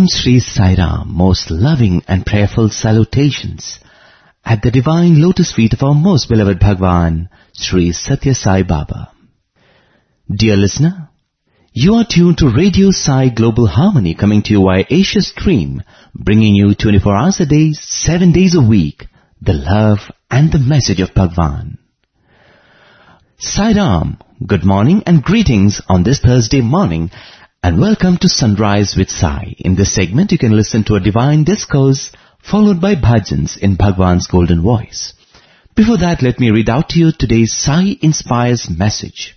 Om Sri Sai Ram, most loving and prayerful salutations at the divine lotus feet of our most beloved Bhagwan, Sri Satya Sai Baba. Dear listener, you are tuned to Radio Sai Global Harmony coming to you via Asia Stream, bringing you 24 hours a day, 7 days a week, the love and the message of Bhagwan. Sai Ram, good morning and greetings on this Thursday morning and welcome to Sunrise with Sai. In this segment you can listen to a divine discourse followed by bhajans in Bhagwan's golden voice. Before that let me read out to you today's Sai Inspires message.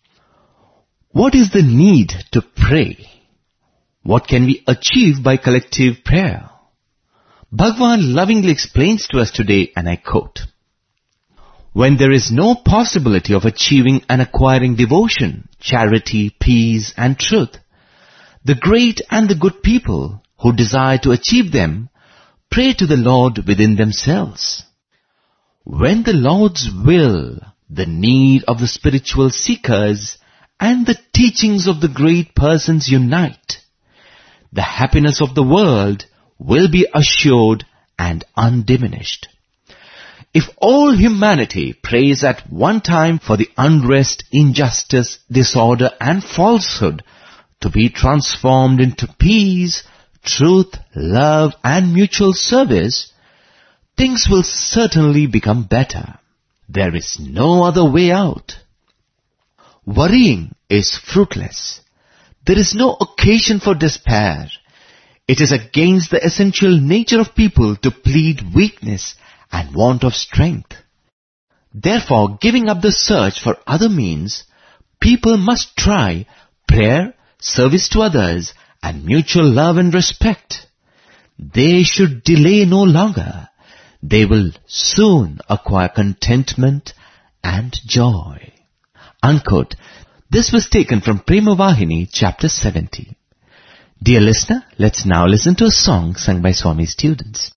What is the need to pray? What can we achieve by collective prayer? Bhagwan lovingly explains to us today and I quote, when there is no possibility of achieving and acquiring devotion, charity, peace and truth, the great and the good people who desire to achieve them pray to the Lord within themselves. When the Lord's will, the need of the spiritual seekers and the teachings of the great persons unite, the happiness of the world will be assured and undiminished. If all humanity prays at one time for the unrest, injustice, disorder and falsehood to be transformed into peace, truth, love and mutual service, things will certainly become better. There is no other way out. Worrying is fruitless. There is no occasion for despair. It is against the essential nature of people to plead weakness and want of strength. Therefore, giving up the search for other means, people must try prayer, service to others, and mutual love and respect. They should delay no longer. They will soon acquire contentment and joy. Unquote. This was taken from Prema Vahini, chapter 70. Dear listener, let's now listen to a song sung by Swami's students.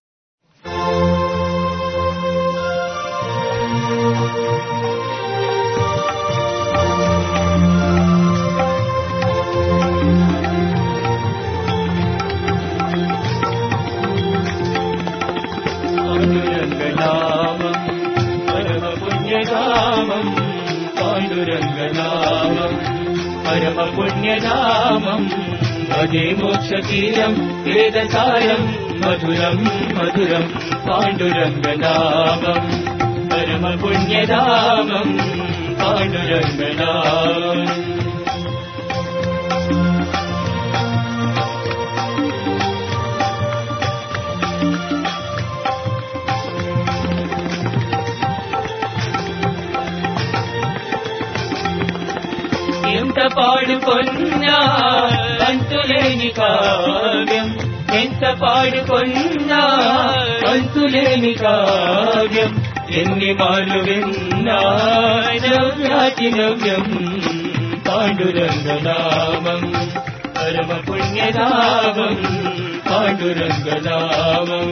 പാണ്ഡുരംഗനാമം പരമപുണ്യനാമം പാണ്ഡുരംഗനാമം പരമപുണ്യനാമം ഭജേ മോക്ഷതീരം വേദസാരം മധുരം മധുരം പാണ്ഡുരംഗനാമം പരമപുണ്യനാമം പാണ്ഡുരംഗനാമം ఎంత పాడుకొన్నా అంతులేని కావ్యం ఎంత పాడుకొన్నా అంతులేని కావ్యం ఎన్ని మాలు విన్నా నవ్యాతి నవ్యం పాండురంగనామం పరమ పుణ్యనామం పాండురంగనామం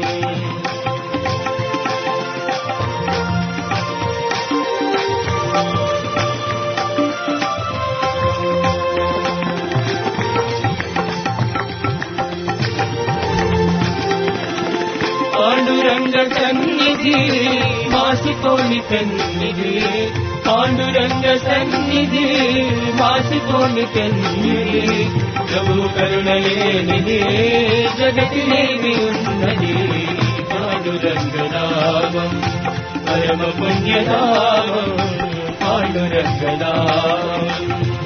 పాండురంగ సన్నిధి మాసికోని సన్నిధి పాండురంగ సన్నిధి మాసికోని సన్నిధి ప్రభు కరుణలేనిది జగతిలేమి ఉన్నది పాండురంగ నామం పరమ పుణ్యనామం పాండురంగ నామం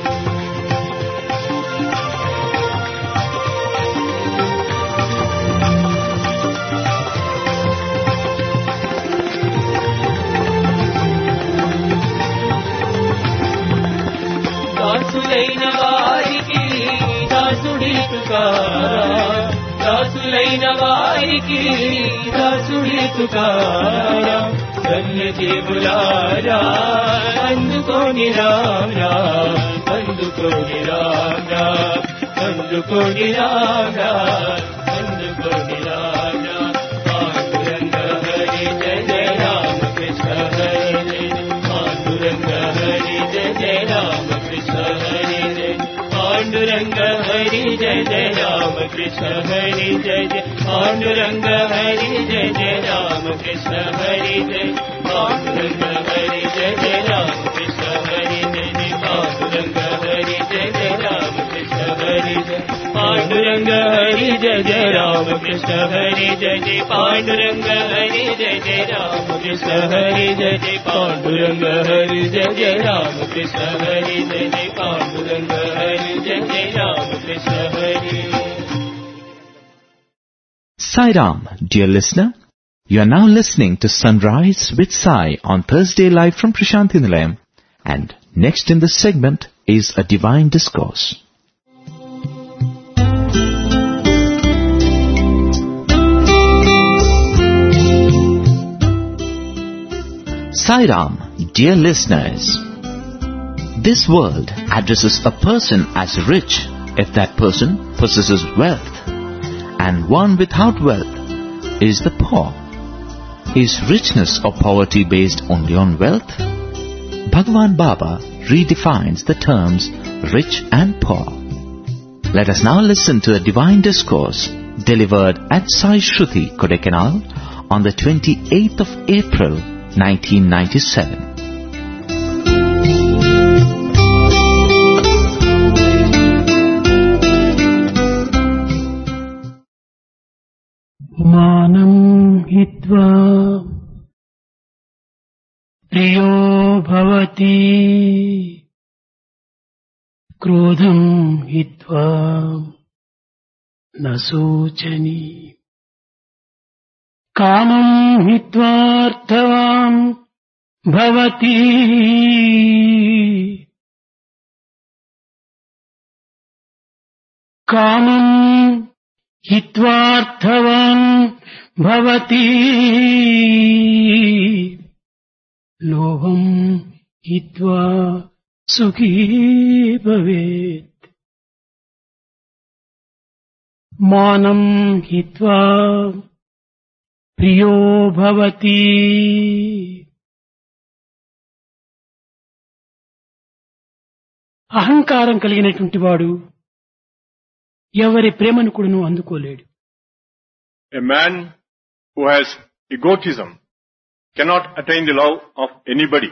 దాసులైన వారికి దాసుడి తుకారా దాసులైన వారికి దాసుడి తుకారా ధన్య జీవులారా అందుకోని రామ్రా అందుకోని రామ్రా అందుకోని రామ్రా అందుకోని రామ్రా పాండురంగ హరి జయ జయ రామ కృష్ణ హరి పాండురంగ హరి జయ జయ రామ కృష్ణ హరి పాండురంగ హరి हरि जय जय राम कृष्ण हरि जय जय पांडुरंग हरि जय जय राम कृष्ण हरि जय पांडुरंग हरि जय जय राम कृष्ण हरि जय जय पांडुरंग हरि जय जय राम कृष्ण हरि जय पांडुरंग हरि जय जय राम कृष्ण हरि जय जय पांडुरंग हरि जय जय राम कृष्ण हरि जय जय पांडुरंग हरि जय जय राम कृष्ण हरि जय जय पांडुरंग हरि जय जय Ram Krishna Hari Sai Ram, dear listener, you are now listening to Sunrise with Sai on Thursday live from Prashanthi Nilayam. And next in this segment is a divine discourse. Sai Ram, dear listeners, this world addresses a person as rich if that person possesses wealth, and one without wealth is the poor. Is richness or poverty based only on wealth? Bhagwan Baba redefines the terms rich and poor. Let us now listen to a divine discourse delivered at Sai Shruti, Kodaikanal on the 28th of April 1997. मानम् हित्वा प्रियो भवति क्रोधम् हित्वा न शोचनि कामम् हित्वार्थवान् भवति कामम् हित्वार्थवान् भवति लोभम् हित्वा सुखी भवेत् मानम् हित्वा प्रियो भवति అహంకారం కలిగినటువంటి వాడు ఎవరి ప్రేమను కూడాను అందుకోలేడు A man who has egotism cannot attain the love of anybody.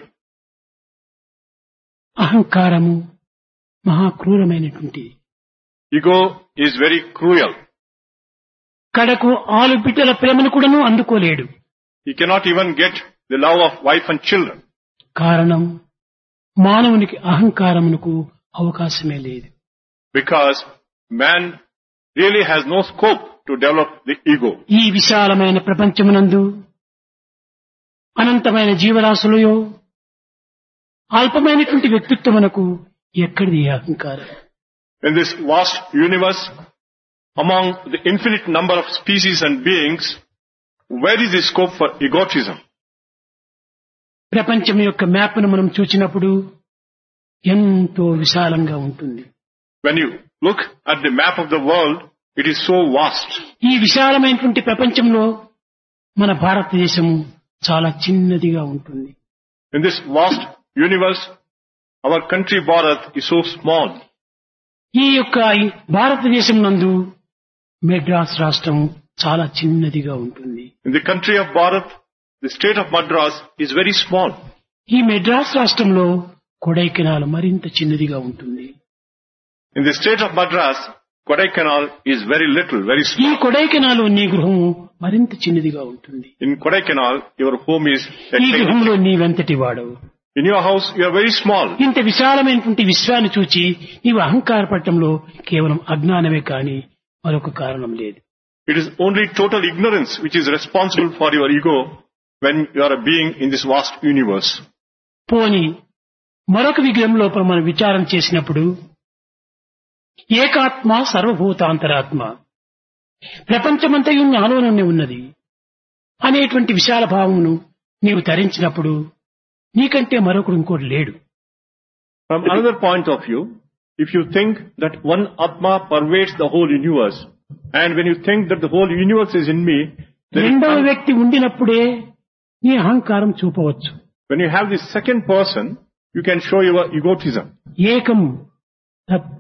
అహంకారము మహా క్రూరమైనటువంటి Ego is very cruel. కడకు ఆలు బిడ్డల ప్రేమను కూడాను అందుకోలేడు He cannot even get the love of wife and children కారణం మానవునికి అహంకారమునకు అవకాశమే లేదు because man really has no scope to develop the ego. ఈ విశాలమైన ప్రపంచమునందు అనంతమైన జీవరాశులయో అల్పమైనటువంటి వ్యక్తిత్వమునకు ఎక్కడిది ఈ అహంకారం In this vast universe, among the infinite number of species and beings, where is the scope for egotism? ప్రపంచం యొక్క మ్యాప్ను మనం చూచినప్పుడు ఎంతో విశాలంగా ఉంటుంది When you look at the map of the world, it is so vast. ఈ విశాలమైనటువంటి ప్రపంచంలో మన భారతదేశము చాలా చిన్నదిగా ఉంటుంది In this vast universe, our country Bharat is so small. ఈ యొక్క ఈ భారతదేశం నందు మెడ్రాస్ రాష్ట్రం చాలా చిన్నదిగా ఉంటుంది In the country of Bharat, the state of Madras is very small. ఈ మెడ్రాస్ రాష్ట్రంలో కొడైకెనాల్ మరింత చిన్నదిగా ఉంటుంది In the state of Madras, Kodaikanal is very little, very ఈ small. కొడైకెనాల్ నీ గృహము మరింత చిన్నదిగా ఉంటుంది In Kodaikanal, your home is ఈ rectangular. గృహంలో నీవెంతటి వాడవు In your house, you are very small. ఇంత విశాలమైనటువంటి విశ్వాన్ని చూచి నీవు అహంకారపడటంలో కేవలం అజ్ఞానమే కాని మరొక కారణం లేదు It is only total ignorance which is responsible for your ego when you are a being in this vast universe. పోని మరొక విగ్రహం లోపల మనం విచారం చేసినప్పుడు ఏకాత్మ సర్వభూతాంతరాత్మ ప్రపంచమంతయు నాలోనే ఉన్నది అనేటువంటి విశాల భావమును నీవు ధరించినప్పుడు నీకంటే మరొకడు ఇంకోటి లేడు From another point of view, if you think that one Atma pervades the whole universe, and when you think that the whole universe is in me, then it రెండవ comes- వ్యక్తి ఉండినప్పుడే నీ అహంకారం చూపవచ్చు when you have the second person, you can show your egotism. ఏకం తత్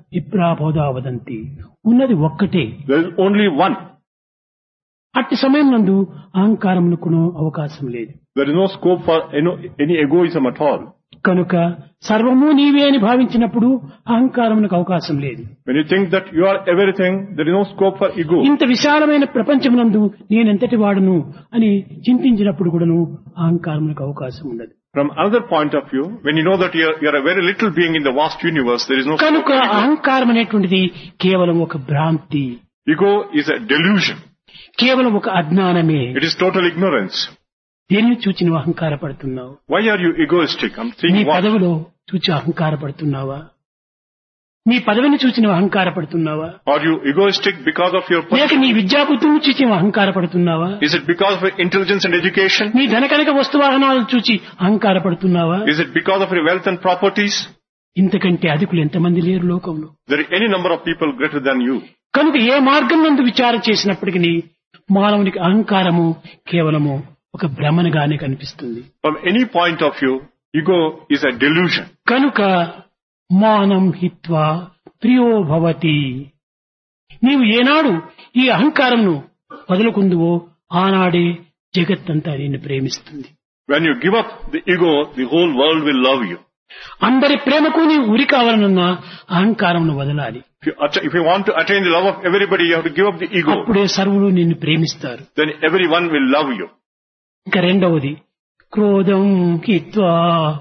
విప్రాబోధా వదంతి ఉన్నది ఒక్కటే There is only one. అట్టి సమయం నందు అహంకారమునకును అవకాశం లేదు There is no scope for any, any egoism at all. కనుక సర్వము నీవే అని భావించినప్పుడు అహంకారమునకు అవకాశం లేదు When you think that you are everything, there is no scope for ego. ఇంత విశాలమైన ప్రపంచమునందు నేనెంతటి వాడును అని చింతించినప్పుడు కూడాను అహంకారమునకు అవకాశం ఉండదు From another point of view, when you know that you are, you are a very little being in the vast universe, there is no scope కనుక for ego. అహంకారం అనేటువంటిది కేవలం ఒక భ్రాంతి Ego is a delusion. కేవలం ఒక అజ్ఞానమే It is total ignorance. దేనిని చూచి నువ్వు అహంకార పడుతున్నావు Why are you egoistic? I'm నీ saying what? పదవిలో చూచి అహంకార పడుతున్నావా నీ పదవిని చూచి నువ్వు అహంకార పడుతున్నావా Are you egoistic because of your లేక position? నీ విద్యాబుద్ధులను చూచి నువ్వు అహంకార పడుతున్నావా Is it because of your intelligence and education? నీ ధనకనక వస్తువాహనాలను చూచి అహంకార పడుతున్నావా Is it because of your wealth and properties? ఇంతకంటే అధికులు ఎంతమంది లేరు లోకంలో There are any number of people greater than you. కనుక ఏ మార్గం నందు విచారం చేసినప్పటికీ మానవునికి అహంకారము కేవలము ఒక భ్రమణగానే కనిపిస్తుంది From any point of view, ego is a delusion. కనుక మానం హిత్వా ప్రియో భవతి నీవు ఏనాడు ఈ అహంకారంను వదులుకుందువో ఆనాడే జగత్తంతా నిన్ను ప్రేమిస్తుంది When you give up the ego, the whole world will love you. అందరి ప్రేమకు నీవు ఉరి కావాలనున్న అహంకారంను వదలాలి If you, atta- if you want to attain the love of everybody, you have to give up the ego. అప్పుడే సర్వులు నిన్ను ప్రేమిస్తారు Then everyone will love you. ఇంకా రెండవది క్రోధం హిత్వా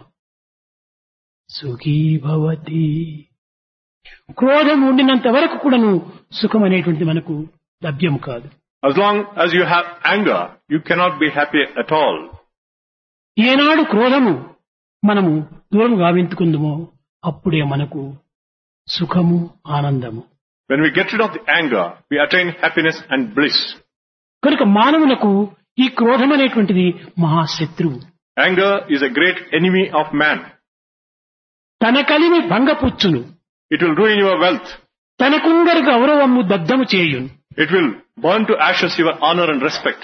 సుఖీ భవతి క్రోధం ఉండినంత వరకు కూడాను సుఖం అనేటువంటి మనకు లభ్యం కాదు As long as you have anger, you cannot be happy at all. ఏనాడు క్రోధము మనము దూరం గావించుకుందుమో అప్పుడే మనకు సుఖము ఆనందము When we get rid of the anger, we attain happiness and bliss. కనుక మానవులకు ఈ క్రోధం అనేటువంటిది మహాశత్రువు Anger is a great enemy of man. తన కలిమి భంగపుచ్చును It will ruin your wealth. తనకుందరు గౌరవము దగ్ధము చేయును It will burn to ashes your honor and respect.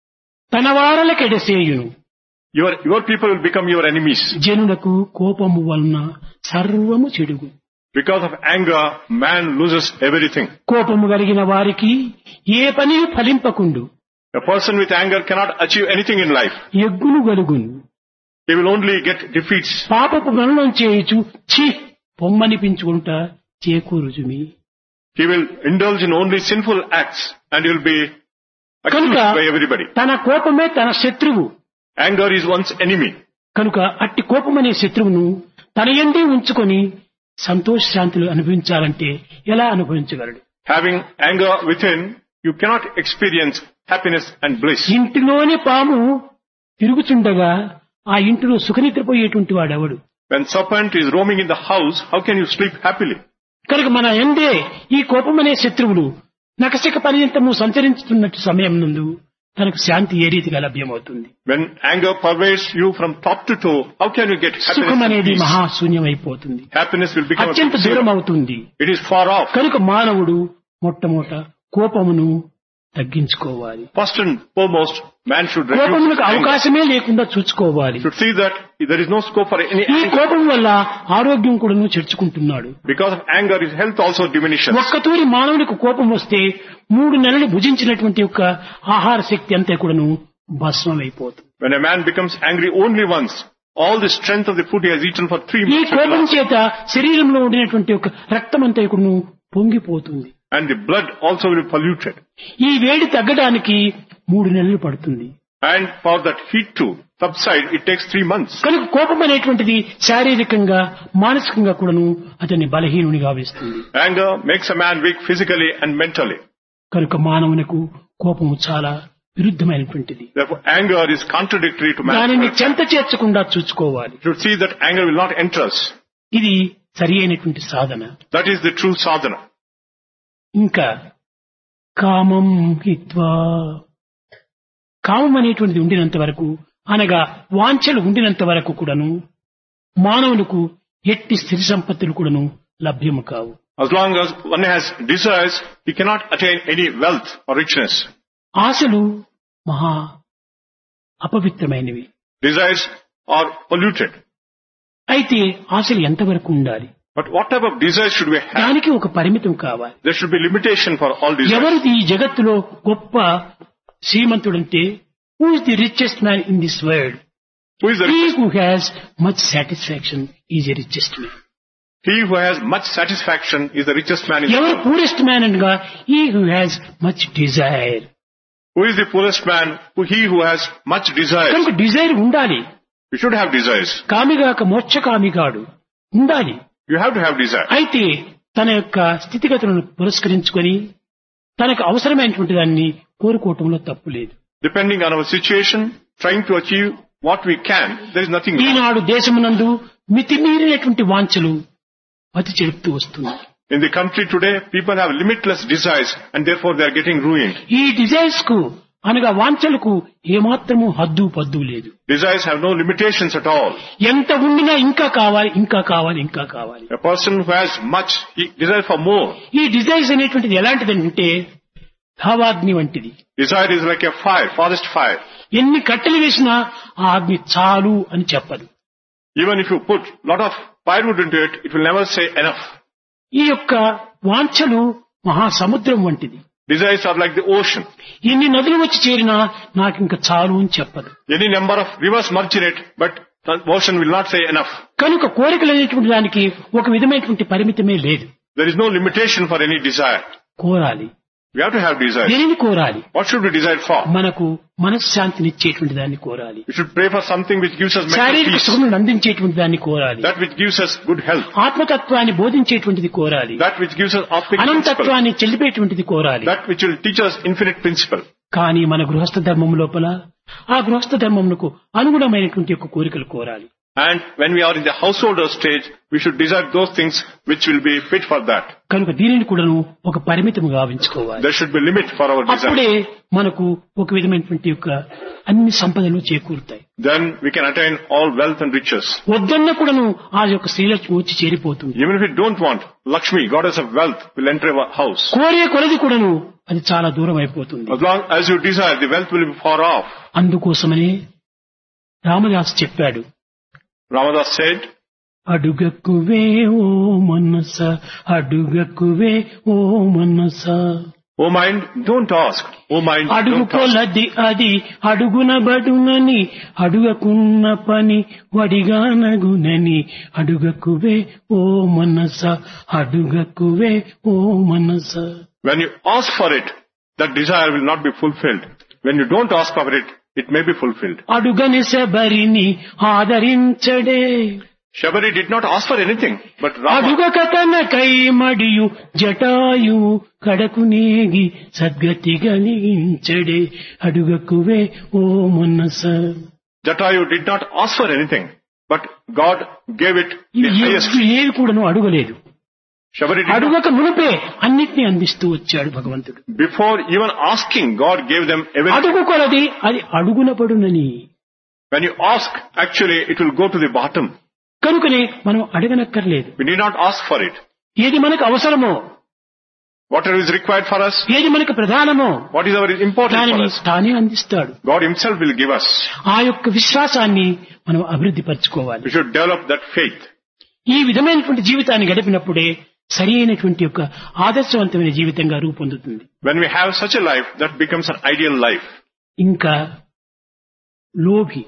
తన వారలకెడసేయును Your, your people will become your enemies. జనులకు కోపము వలన సర్వము చెడుగు Because of anger, man loses everything. కోపము కలిగిన వారికి ఏ పని ఫలింపకుండు A person with anger cannot achieve anything in life. ఎగ్గులు గలుగును He will only get defeats. పాపపు గణనం చేయుచు ఛీ పొమ్మనిపించుకుంట చేకూరుజుమి He will indulge in only sinful acts and he will be accused కనుక by everybody. తన కోపమే తన శత్రువు Anger is one's enemy. కనుక అట్టి కోపమనే శత్రువును తన ఎందే ఉంచుకొని సంతోష శాంతులు అనుభవించాలంటే ఎలా అనుభవించగలడు Having anger within, you cannot experience happiness and bliss. ఇంటిలోని పాము తిరుగుచుండగా ఆ ఇంటిలో సుఖనిద్రపోయేటువంటి వాడెవడు When serpent is roaming in the house, how can you sleep happily? కనుక మన ఎందే ఈ కోపమనే శత్రువులు నకసిక పర్యంతము సంచరించుతున్నట్టు సమయం నందు తనకు శాంతి ఏ రీతిగా లభ్యమవుతుంది When anger pervades you from top to toe, how can you get సుఖం happiness and అనేది peace? మహాశూన్యమైపోతుంది Happiness will become a అత్యంత big దూరం zero. అవుతుంది It is far off. కనుక మానవుడు మొట్టమొదట కోపమును తగ్గించుకోవాలి First and foremost, man should reduce కోపములకు anger. అవకాశమే లేకుండా చూసుకోవాలి Should see that there is no scope for any ఈ anger. కోపం వల్ల ఆరోగ్యం కూడా చెడుచుకుంటున్నాడు Because of anger, his health also diminishes. ఒక్కతూరి మానవునికి కోపం వస్తే మూడు నెలలు భుజించినటువంటి యొక్క ఆహార శక్తి అంతా కూడాను భస్మం అయిపోతుంది When a man becomes angry only once, all the strength of the food he has eaten for three ఈ months will కోపం last. చేత శరీరంలో ఉండినటువంటి ఒక రక్తం అంతా కూడాను పొంగిపోతుంది and the blood also will be polluted. ఈ వేడి తగ్గడానికి మూడు నెలలు పడుతుంది And for that heat to subside, it takes three months. కనుక కోపం అనేటువంటిది శారీరకంగా మానసికంగా కూడాను అతన్ని బలహీనునిగా వేస్తుంది Anger makes a man weak physically and mentally. కనుక మానవునకు కోపము చాలా విరుద్ధమైనటువంటిది Therefore, anger is contradictory to దానిని man's చెంత చేర్చకుండా చూసుకోవాలి You should see that anger will not enter us. ఇది సరి అయినటువంటి సాధన That is the true sadhana. ఇంకా కామం హిత్వా కామం అనేటువంటిది ఉండినంత వరకు అనగా వాంఛలు ఉండినంత వరకు కూడాను మానవులకు ఎట్టి స్థితి సంపత్తులు కూడాను లభ్యము కావు As long as one has desires, he cannot attain any wealth or richness. ఆశలు మహా అపవిత్రమైనవి Desires are polluted. అయితే ఆశలు ఎంతవరకు ఉండాలి But what type of desires should we have? దానికి ఒక పరిమితం కావాలి There should be limitation for all desires. ఎవరిది ఈ జగత్తులో గొప్ప శ్రీమంతుడంటే who is the richest man in this world Who is the he richest? Who has much satisfaction is a richest man He who has much satisfaction is the richest man in the ఎవరు world. Poorest man అనగా he who has much desire Who is the poorest man? Who he who has much desires. కనుక desire ఉండాలి You should have desires. కామిగాక మోక్షకామి కాడు ఉండాలి You have to have desire. అయితే తన యొక్క స్థితిగతులను పురస్కరించుకొని తనకు అవసరమైనటువంటి దాన్ని కోరుకోవటంలో తప్పు లేదు Depending on our situation, trying to achieve what we can, there is nothing wrong. ఈనాడు దేశమునందు మితిమీరినటువంటి వాంఛలు అతి చెడుపుతూ వస్తుంది In the country today, people have limitless desires and therefore they are getting ruined. ఈ డిజైర్స్ కు అనగా వాంఛలకు ఏమాత్రము హద్దు పద్దు లేదు Desires have no limitations at all. ఎంత ఉండినా ఇంకా కావాలి ఇంకా కావాలి ఇంకా కావాలి A person who has much, he desires for more. ఈ డిజైర్స్ అనేటువంటిది ఎలాంటిది అంటే భావాగ్ని వంటిది Desire is like a fire, forest fire. ఎన్ని కట్టెలు వేసినా ఆ అగ్ని చాలు అని చెప్పదు Even if you put lot of firewood into it, it will never say enough. ఈ యొక్క వాంఛలు మహాసముద్రం వంటిది Desires are like the ocean. ఎన్ని నదులు వచ్చి చేరినా నాకు ఇంకా చాలు అని చెప్పదు Any number of rivers merge in it, but the ocean will not say enough. కనుక కోరికలు అనేటువంటి దానికి ఒక విధమైనటువంటి పరిమితమే లేదు There is no limitation for any desire. కోరాలి We have to have desire. దేనిని కోరాలి What should we desire for? మనకు మనశ్శాంతినిచ్చేటువంటి దాన్ని కోరాలి We should pray for something which gives us mental శారీరక peace. సుఖములను అందించేటువంటి దాన్ని కోరాలి That which gives us good health. ఆత్మతత్వాన్ని బోధించేటువంటిది కోరాలి That which gives us optic principle. అనంతత్వాన్ని చెల్లిపేటువంటిది కోరాలి That which will teach us infinite principle. కానీ మన గృహస్థ ధర్మం లోపల ఆ గృహస్థ ధర్మమునకు అనుగుణమైనటువంటి యొక్క కోరికలు కోరాలి And when we are in the householder stage, we should desire those things which will be fit for that. కనుక దీనిని కూడాను ఒక పరిమితము గావించుకోవాలి There should be limit for our అప్పుడే desire. మనకు ఒక విధమైనటువంటి యొక్క అన్ని సంపదలు చేకూరుతాయి Then we can attain all wealth and riches. వద్దన్న కూడాను ఆ యొక్క శ్రీలక్ష్మి వచ్చి చేరిపోతుంది Even if we don't want, Lakshmi, goddess of wealth, will enter our house. కోరే కొలది కూడాను అది చాలా దూరం అయిపోతుంది As long as you desire, the wealth will be far off. అందుకోసమనే రామదాస్ చెప్పాడు Ramadas said, అడుగక్కువే ఓ మనస అడుగక్కువే ఓ మనస O mind, don't ask. O mind, అడుగు don't ask. కొలది అది అడుగున బడునని అడుగకున్న పని వడిగానగునని అడుగకువే ఓ మనస అడుగకువే ఓ మనస When you ask for it, that desire will not be fulfilled. When you don't ask for it, it may be fulfilled. అడుగని శబరిని ఆదరించడే Shabari did not ask for anything, but Rama, అడుగక తనకై మడియు Jatayu కడకు నేగి సద్గతి కలిగించడే అడుగకువే ఓ మనస Jatayu did not ask for anything, but God gave it the ఇవి highest. ఏ- ఏవి కూడాను అడుగలేదు Shabari did not, అడుగక మునుపే అన్నిటినీ అందిస్తూ వచ్చాడు భగవంతుడు before even asking, God gave them everything. అడుగు కొలది అది అడుగున పడునని When you ask, actually it will go to the bottom. కనుకనే మనం అడగనక్కర్లేదు We need not ask for it. ఏది మనకు అవసరమో Whatever is required for us, ఏది మనకు ప్రధానమో what is our important for దానిని us, తానే అందిస్తాడు God Himself will give us. ఆ యొక్క విశ్వాసాన్ని మనం అభివృద్ధి పరచుకోవాలి We should develop that faith. ఈ విధమైనటువంటి జీవితాన్ని గడిపినప్పుడే సరి అయినటువంటి యొక్క ఆదర్శవంతమైన జీవితంగా రూపొందుతుంది When we have such a life, that becomes an ideal life. ఇంకా లోభి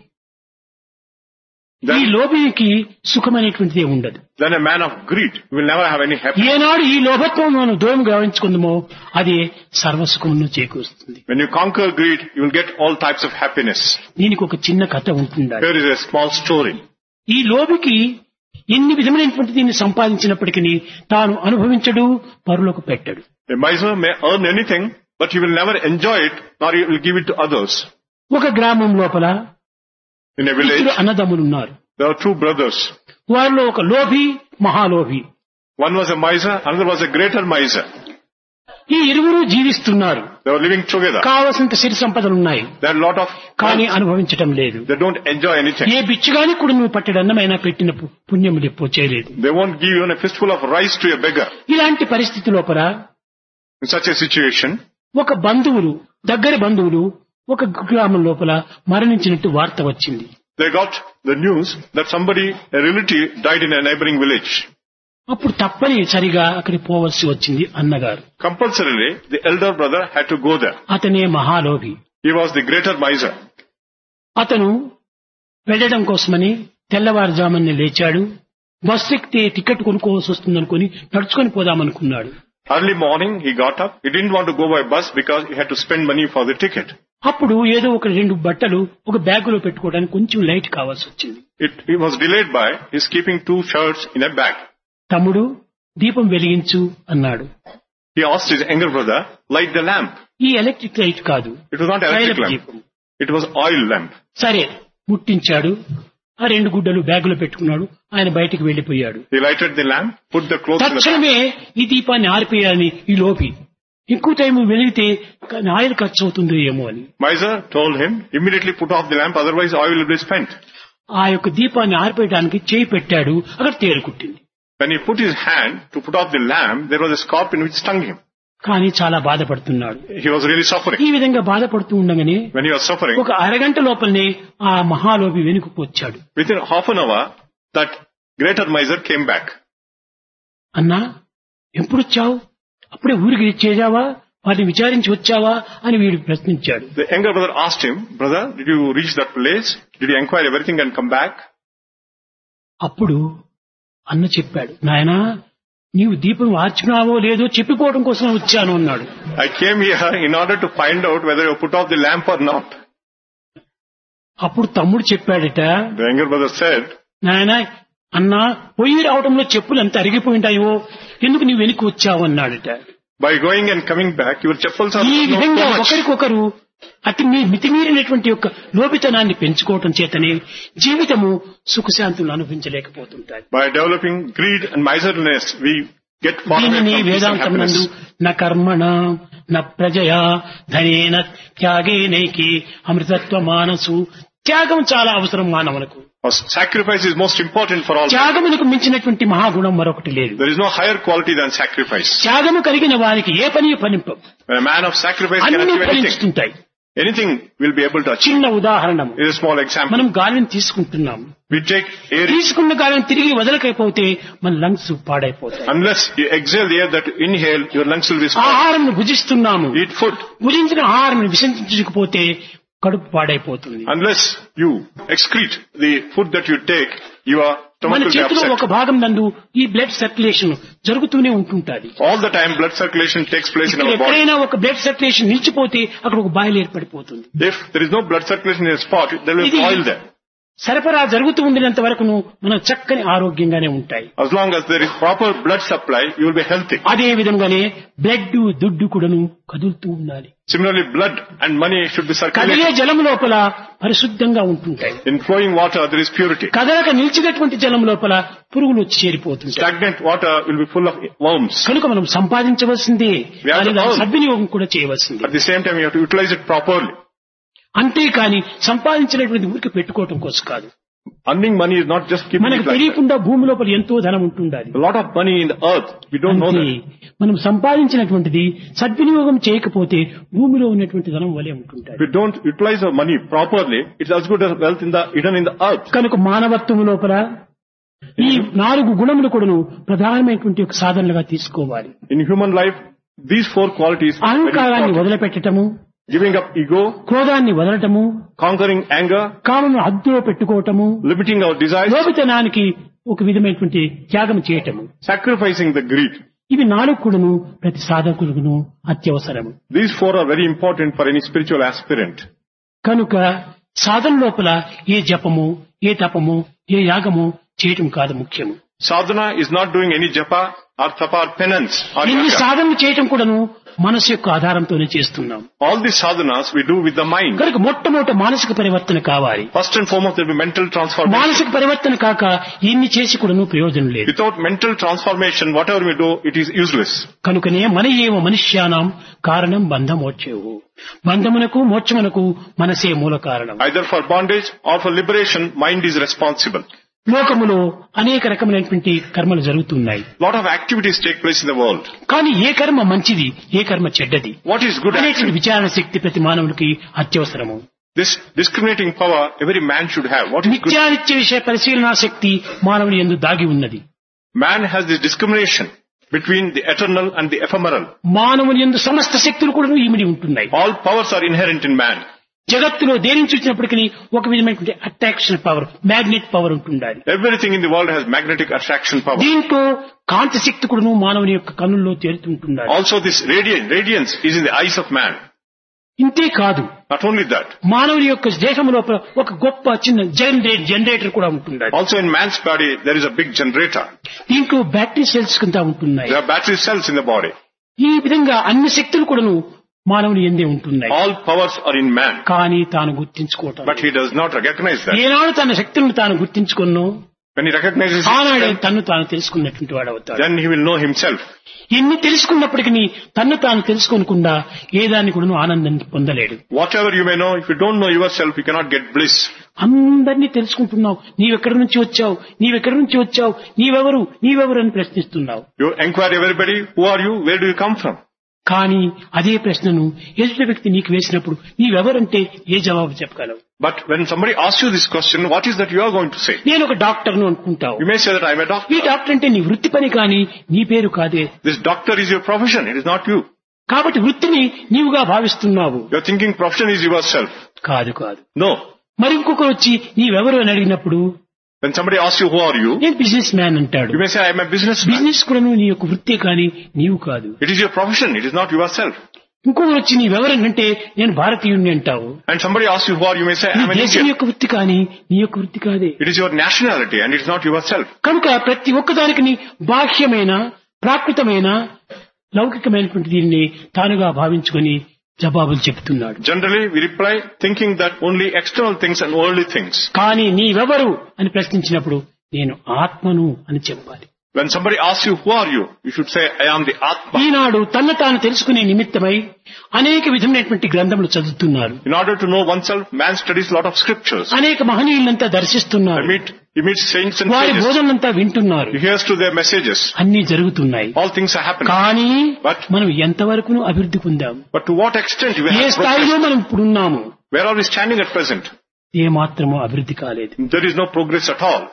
ఈ Then, లోభికి సుఖమైనటువంటిదే ఉండదు then a man of greed will never have any happiness. ఏనాడు ఈ లోభత్వం మనం దూరం గావించుకుందామో అది సర్వసుఖమును చేకూరుస్తుంది When you conquer greed, you will get all types of happiness. దీనికి ఒక చిన్న కథ ఉంటుంది Here is a small story. ఈ లోభికి ఎన్ని విధమైనటువంటి దీన్ని సంపాదించినప్పటికీ తాను అనుభవించడు పరులకు పెట్టడు A miser may earn anything, but he will never enjoy it, nor he will give it to others. ఒక గ్రామం లోపల In a ఇద్దరు village, అన్నదమ్ములు ఉన్నారు there are two brothers. వారిలో ఒక లోభి మహాలోభి One was a miser, another was a greater miser. ఈ ఇరువురు జీవిస్తున్నారు They were living together. కావలసినంత సిరి సంపదలు ఉన్నాయి There are a lot of కానీ wealth. అనుభవించటం లేదు They don't enjoy anything. ఏ బిచ్చగాని కూడా నువ్వు పట్టెడు అన్నమైనా పెట్టిన పు- పుణ్యములు ఎప్పుడూ చేయలేదు They won't give even a fistful of rice to a beggar. ఇలాంటి పరిస్థితి లోపల In such a situation, ఒక బంధువులు దగ్గరి బంధువులు ఒక గ్రామం లోపల మరణించినట్టు వార్త వచ్చింది they got the news that somebody, a relative, died in a neighboring village. అప్పుడు తప్పనిసరిగా అక్కడికి పోవలసి వచ్చింది అన్నగారు Compulsorily, the elder brother had to go there. అతనే మహాలోభి He was the greater miser. అతను వెళ్ళడం కోసమని తెల్లవారుజామున లేచాడు బస్సు ఎక్కితే టికెట్ కొనుక్కోవాల్సి వస్తుందనుకుని నడుచుకొని పోదామనుకున్నాడు Early morning, he got up. He didn't want to go by bus because he had to spend money for the ticket. అప్పుడు ఏదో ఒక రెండు బట్టలు ఒక బ్యాగులో పెట్టుకోవడానికి కొంచెం లైట్ కావాల్సి వచ్చింది It, he was delayed by his keeping two shirts in a bag. తమ్ముడు దీపం వెలిగించు అన్నాడు He asked his younger brother, light the lamp. ఈ ఎలక్ట్రిక్ లైట్ కాదు It was not electric తైలపు lamp. దీపం It was oil lamp. సరే ముట్టించాడు ఆ రెండు గుడ్డలు బ్యాగులో పెట్టుకున్నాడు ఆయన బయటికి వెళ్లిపోయాడు He lighted the lamp, put the clothes in the bag. తక్షణమే ఈ దీపాన్ని ఆరిపోయాలని ఈ లోపి ఇంకో టైం వెలిగితే ఆయిల్ ఖర్చు అవుతుందో ఏమో అని Miser told him, immediately put off the lamp, otherwise oil will be spent. ఆ యొక్క దీపాన్ని ఆరిపోయడానికి చేయి పెట్టాడు అక్కడ తేరుకుట్టింది When he put his hand to put off the lamp, there was a scorpion which stung him. కానీ చాలా బాధపడుతున్నాడు He was really suffering. ఈ విధంగా బాధపడుతూ ఉండగానే When he was suffering, ఒక అరగంట లోపలనే ఆ మహాలోపి వెనుకకు వచ్చాడు within half an hour, that greater miser came back. అన్నా ఎప్పుడు వచ్చావు అప్పుడే ఊరికి చేరావా వారిని విచారించి వచ్చావా అని వీడు ప్రశ్నించాడు The younger brother asked him, Brother, did you reach that place? Did you inquire everything and come back? అప్పుడు అన్న చెప్పాడు నాయనా నీవు దీపం వార్చుకున్నావో లేదో చెప్పిపోవడం కోసం వచ్చాను అన్నాడు I came here in order to find out whether you put off the lamp or not. అప్పుడు తమ్ముడు చెప్పాడట The younger brother said, నాయనా అన్నా పొయ్యి రావడంలో చెప్పులు ఎంత అరిగిపోయింటాయో ఎందుకు నీవు వెనక్కి వచ్చావు అన్నాడట by going and coming back, your chappals are ఈ not విధంగా so much. ఒకరికొకరు అతి మీ- మితిమీరినటువంటి యొక్క లోపితనాన్ని పెంచుకోవటం చేతనే జీవితము సుఖశాంతులను అనుభవించలేకపోతుంటాయి By developing greed and miserliness, we get far away దీనిని from peace and వేదాంతం నందు happiness. న కర్మణ న ప్రజయా ధనేన త్యాగేనైకి అమృతత్వ మానసు త్యాగం చాలా అవసరం మానవులకు Our Sacrifice is most important for all. త్యాగమునకు మించినటువంటి మహాగుణం మరొకటి లేదు There is no higher quality than sacrifice. త్యాగము కలిగిన వారికి ఏ పని ఫలింపం When a man of sacrifice can అన్ని achieve anything. ఫలించుతుంటాయి Anything will be able to achieve. చిన్న ఉదాహరణము Here's a small example. మనం గాలిని తీసుకుంటున్నాం We take air తీసుకున్న గాలిని తిరిగి వదలకపోతే మన లంగ్స్ పాడైపోతాయి unless you exhale the air that you inhale, your lungs will be spoiled. ఆహారం భుజిస్తున్నాము Eat food. భుజించిన ఆహారం విసర్జించకపోతే కడుపు పాడైపోతుంది Unless you excrete the food that you take, your stomach మన will be చేతిలో ఒక upset. భాగం నందు ఈ బ్లడ్ సర్క్యులేషన్ జరుగుతూనే ఉంటుంటది All the time blood circulation takes place in ఇక్కడ our body. ఎక్కడైనా ఒక బ్లడ్ సర్క్యులేషన్ నిలిచిపోతే అక్కడ ఒక బాయిల్ ఏర్పడిపోతుంది If there is no blood circulation in a spot, there will be ఇది- oil there. సరఫరా జరుగుతూ ఉండినంత వరకును మనం చక్కని ఆరోగ్యంగానే ఉంటాయి As long as there is proper blood supply, you will be healthy. అదే విధంగానే బ్లడ్ దుడ్డు కూడాను కదులుతూ ఉండాలి Similarly, blood and money should be కదిలే circulated. జలం లోపల పరిశుద్ధంగా ఉంటుంటాయి In flowing water, there is purity. కదలక నిలిచినటువంటి జలం లోపల పురుగులు వచ్చి చేరిపోతుంటాయి Stagnant water will be full of worms. కనుక మనం సంపాదించవలసిందే We have to కానీ దాని earn. సద్వినియోగం కూడా చేయవలసిందే At the same time, you have to utilize it properly. అంతేకాని సంపాదించినటువంటి ఊరికి పెట్టుకోవటం కోసం కాదు Earning money is not just keeping మనకు it like that. తెలియకుండా భూమి లోపల ఎంతో ధనం ఉంటుండాలి A lot of money in the earth. We don't know అంతే that. మనం సంపాదించినటువంటిది సద్వినియోగం చేయకపోతే భూమిలో ఉన్నటువంటి ధనం వలె ఉంటుంటాయి If we don't utilize our money properly, it's as good as wealth in the hidden in the earth. కనుక మానవత్వం లోపల ఈ నాలుగు గుణములు కూడాను ప్రధానమైనటువంటి ఒక సాధనలుగా తీసుకోవాలి In human life, these four qualities are very అహంకారాన్ని important. వదిలిపెట్టటము Giving up ego, క్రోధాన్ని వదలటము conquering anger, కామను అద్దులో పెట్టుకోవటము limiting our desires, లోపితనానికి ఒక విధమైనటువంటి త్యాగం చేయటము sacrificing the greed. ఇవి నాలుగు కూడాను ప్రతి సాధకులను అత్యవసరము These four are very important for any spiritual aspirant. కనుక సాధన లోపల ఏ జపము ఏ తపము ఏ యాగము చేయటం కాదు ముఖ్యము Sadhana is not doing any japa or tapa or penance or ఇన్ని yaga. సాధనలు చేయటం కూడాను మనసు యొక్క ఆధారంతోనే చేస్తున్నాం All these sadhanas we do with the mind. కనుక మొట్టమొదట మానసిక పరివర్తన కావాలి First and foremost, there will be mental transformation. మానసిక పరివర్తన కాక ఇన్ని చేసి కూడాను ప్రయోజనం లేదు Without mental transformation, whatever we do, it is useless. కనుకనే మన ఏవ మనుష్యానాం కారణం బంధమోక్షేవు బంధమునకు మోక్షమునకు మనసే మూల కారణం Either for bondage or for liberation, mind is responsible. లోకములో అనేక రకమైనటువంటి కర్మలు జరుగుతున్నాయి lot of activities take place in the world. కానీ ఏ కర్మ మంచిది ఏ కర్మ చెడ్డది What is good అనేటువంటి action? విచారణ శక్తి ప్రతి మానవుడికి అత్యవసరము This discriminating power every man should have. What is good? నిత్యానిత్య విషయ పరిశీలనా శక్తి మానవుని ఎందు దాగి ఉన్నది Man has this discrimination between the eternal and the ephemeral. మానవుని ఎందు సమస్త శక్తులు కూడా ఇమిడి ఉంటున్నాయి All powers are inherent in man. జగత్తులో దేని నుంచి వచ్చినప్పటికీ ఒక విధమైనటువంటి అట్రాక్షన్ పవర్ మ్యాగ్నెట్ పవర్ ఉంటుండాలి Everything in the world has magnetic attraction power. దీంతో కాంతి శక్తి కూడాను మానవుని యొక్క కన్నుల్లో తేలుతుంటున్నాడు Also this radiance, radiance is in the eyes of man. ఇంతే కాదు Not only that, మానవుని యొక్క దేహం లోపల ఒక గొప్ప చిన్న జనరేట్ జనరేటర్ కూడా ఉంటున్నాడు also in man's body there is a big generator. దీంట్లో బ్యాటరీ సెల్స్ కింద ఉంటున్నాయి There are battery cells in the body. ఈ విధంగా అన్ని శక్తులు కూడాను మానవుని ఎందే ఉంటున్నాయి All powers are in man, కానీ తాను గుర్తించుకోవటం but he does not recognize that. ఏనాడు తన శక్తులను తాను గుర్తించుకున్నో When he recognizes ఆనాడే himself, తన్ను తాను తెలుసుకున్నటువంటి వాడు అవుతాడు then he will know himself. ఎన్ని తెలుసుకున్నప్పటికీ తన్ను తాను తెలుసుకోనకుండా ఏ దాన్ని కూడా ఆనందాన్ని పొందలేడు Whatever you may know, if you don't know yourself, you cannot get bliss. అందరినీ తెలుసుకుంటున్నావు నీవెక్కడి నుంచి వచ్చావు నీవెక్కడి నుంచి వచ్చావు నీవెవరు నీవెవరు అని ప్రశ్నిస్తున్నావు You inquire everybody, who are you? Where do you come from? కానీ అదే ప్రశ్నను ఎదుటి వ్యక్తి నీకు వేసినప్పుడు నీవెవరంటే ఏ జవాబు చెప్పగలవు But when somebody asks you this question, what is that you are going to say? నేను ఒక డాక్టర్ను అనుకుంటావు You may say that I am a doctor. ఈ డాక్టర్ అంటే నీ వృత్తి పని కానీ నీ పేరు కాదే This doctor is your profession, it is not you. కాబట్టి వృత్తిని నీవుగా భావిస్తున్నావు You are thinking profession is yourself. కాదు కాదు No. మరి ఇంకొకరు వచ్చి నీవెవరు అని అడిగినప్పుడు When somebody asks you who are you, నేను బిజినెస్ మ్యాన్ అంటాడు you may say I am a businessman. Business కూడా నీ యొక్క వృత్తే కానీ నీవు కాదు It is your profession, it is not yourself. ఇంకొకరు వచ్చి నీవెవరనంటే నేను భారతీయుణ్ణి అంటావు And somebody asks you who are you, you may say I నీ am an దేశం Indian. యొక్క వృత్తి కానీ నీ యొక్క వృత్తి కాదే It is your nationality and it is not yourself. కనుక ప్రతి ఒక్కదానికి నీ బాహ్యమైన ప్రాకృతమైన లౌకికమైనటువంటి దీన్ని తానుగా భావించుకొని జవాబులు చెప్తున్నాడు Generally, we reply thinking that only external things and worldly things. కానీ నీవెవరు అని ప్రశ్నించినప్పుడు నేను ఆత్మను అని చెప్పాలి When somebody asks you who are you, you should say I am the Atma. ఈనాడు తన తాను తెలుసుకునే నిమిత్తమై అనేక విధమైనటువంటి గ్రంథములు చదువుతున్నారు In order to know oneself, man studies a lot of scriptures. అనేక మహనీయులంతా I దర్శిస్తున్నారు meet, he meets saints and వారి sages. బోధనంతా వింటున్నారు He hears to their messages. అన్ని జరుగుతున్నాయి All things are happening. కానీ But- మనం ఎంతవరకు అభివృద్ధి పొందాం But to what extent we A have స్థాయిలో progressed? మనం ఇప్పుడున్నాము Where are we standing at present? ఏ మాత్రమూ అభివృద్ధి కాలేదు There is no progress at all.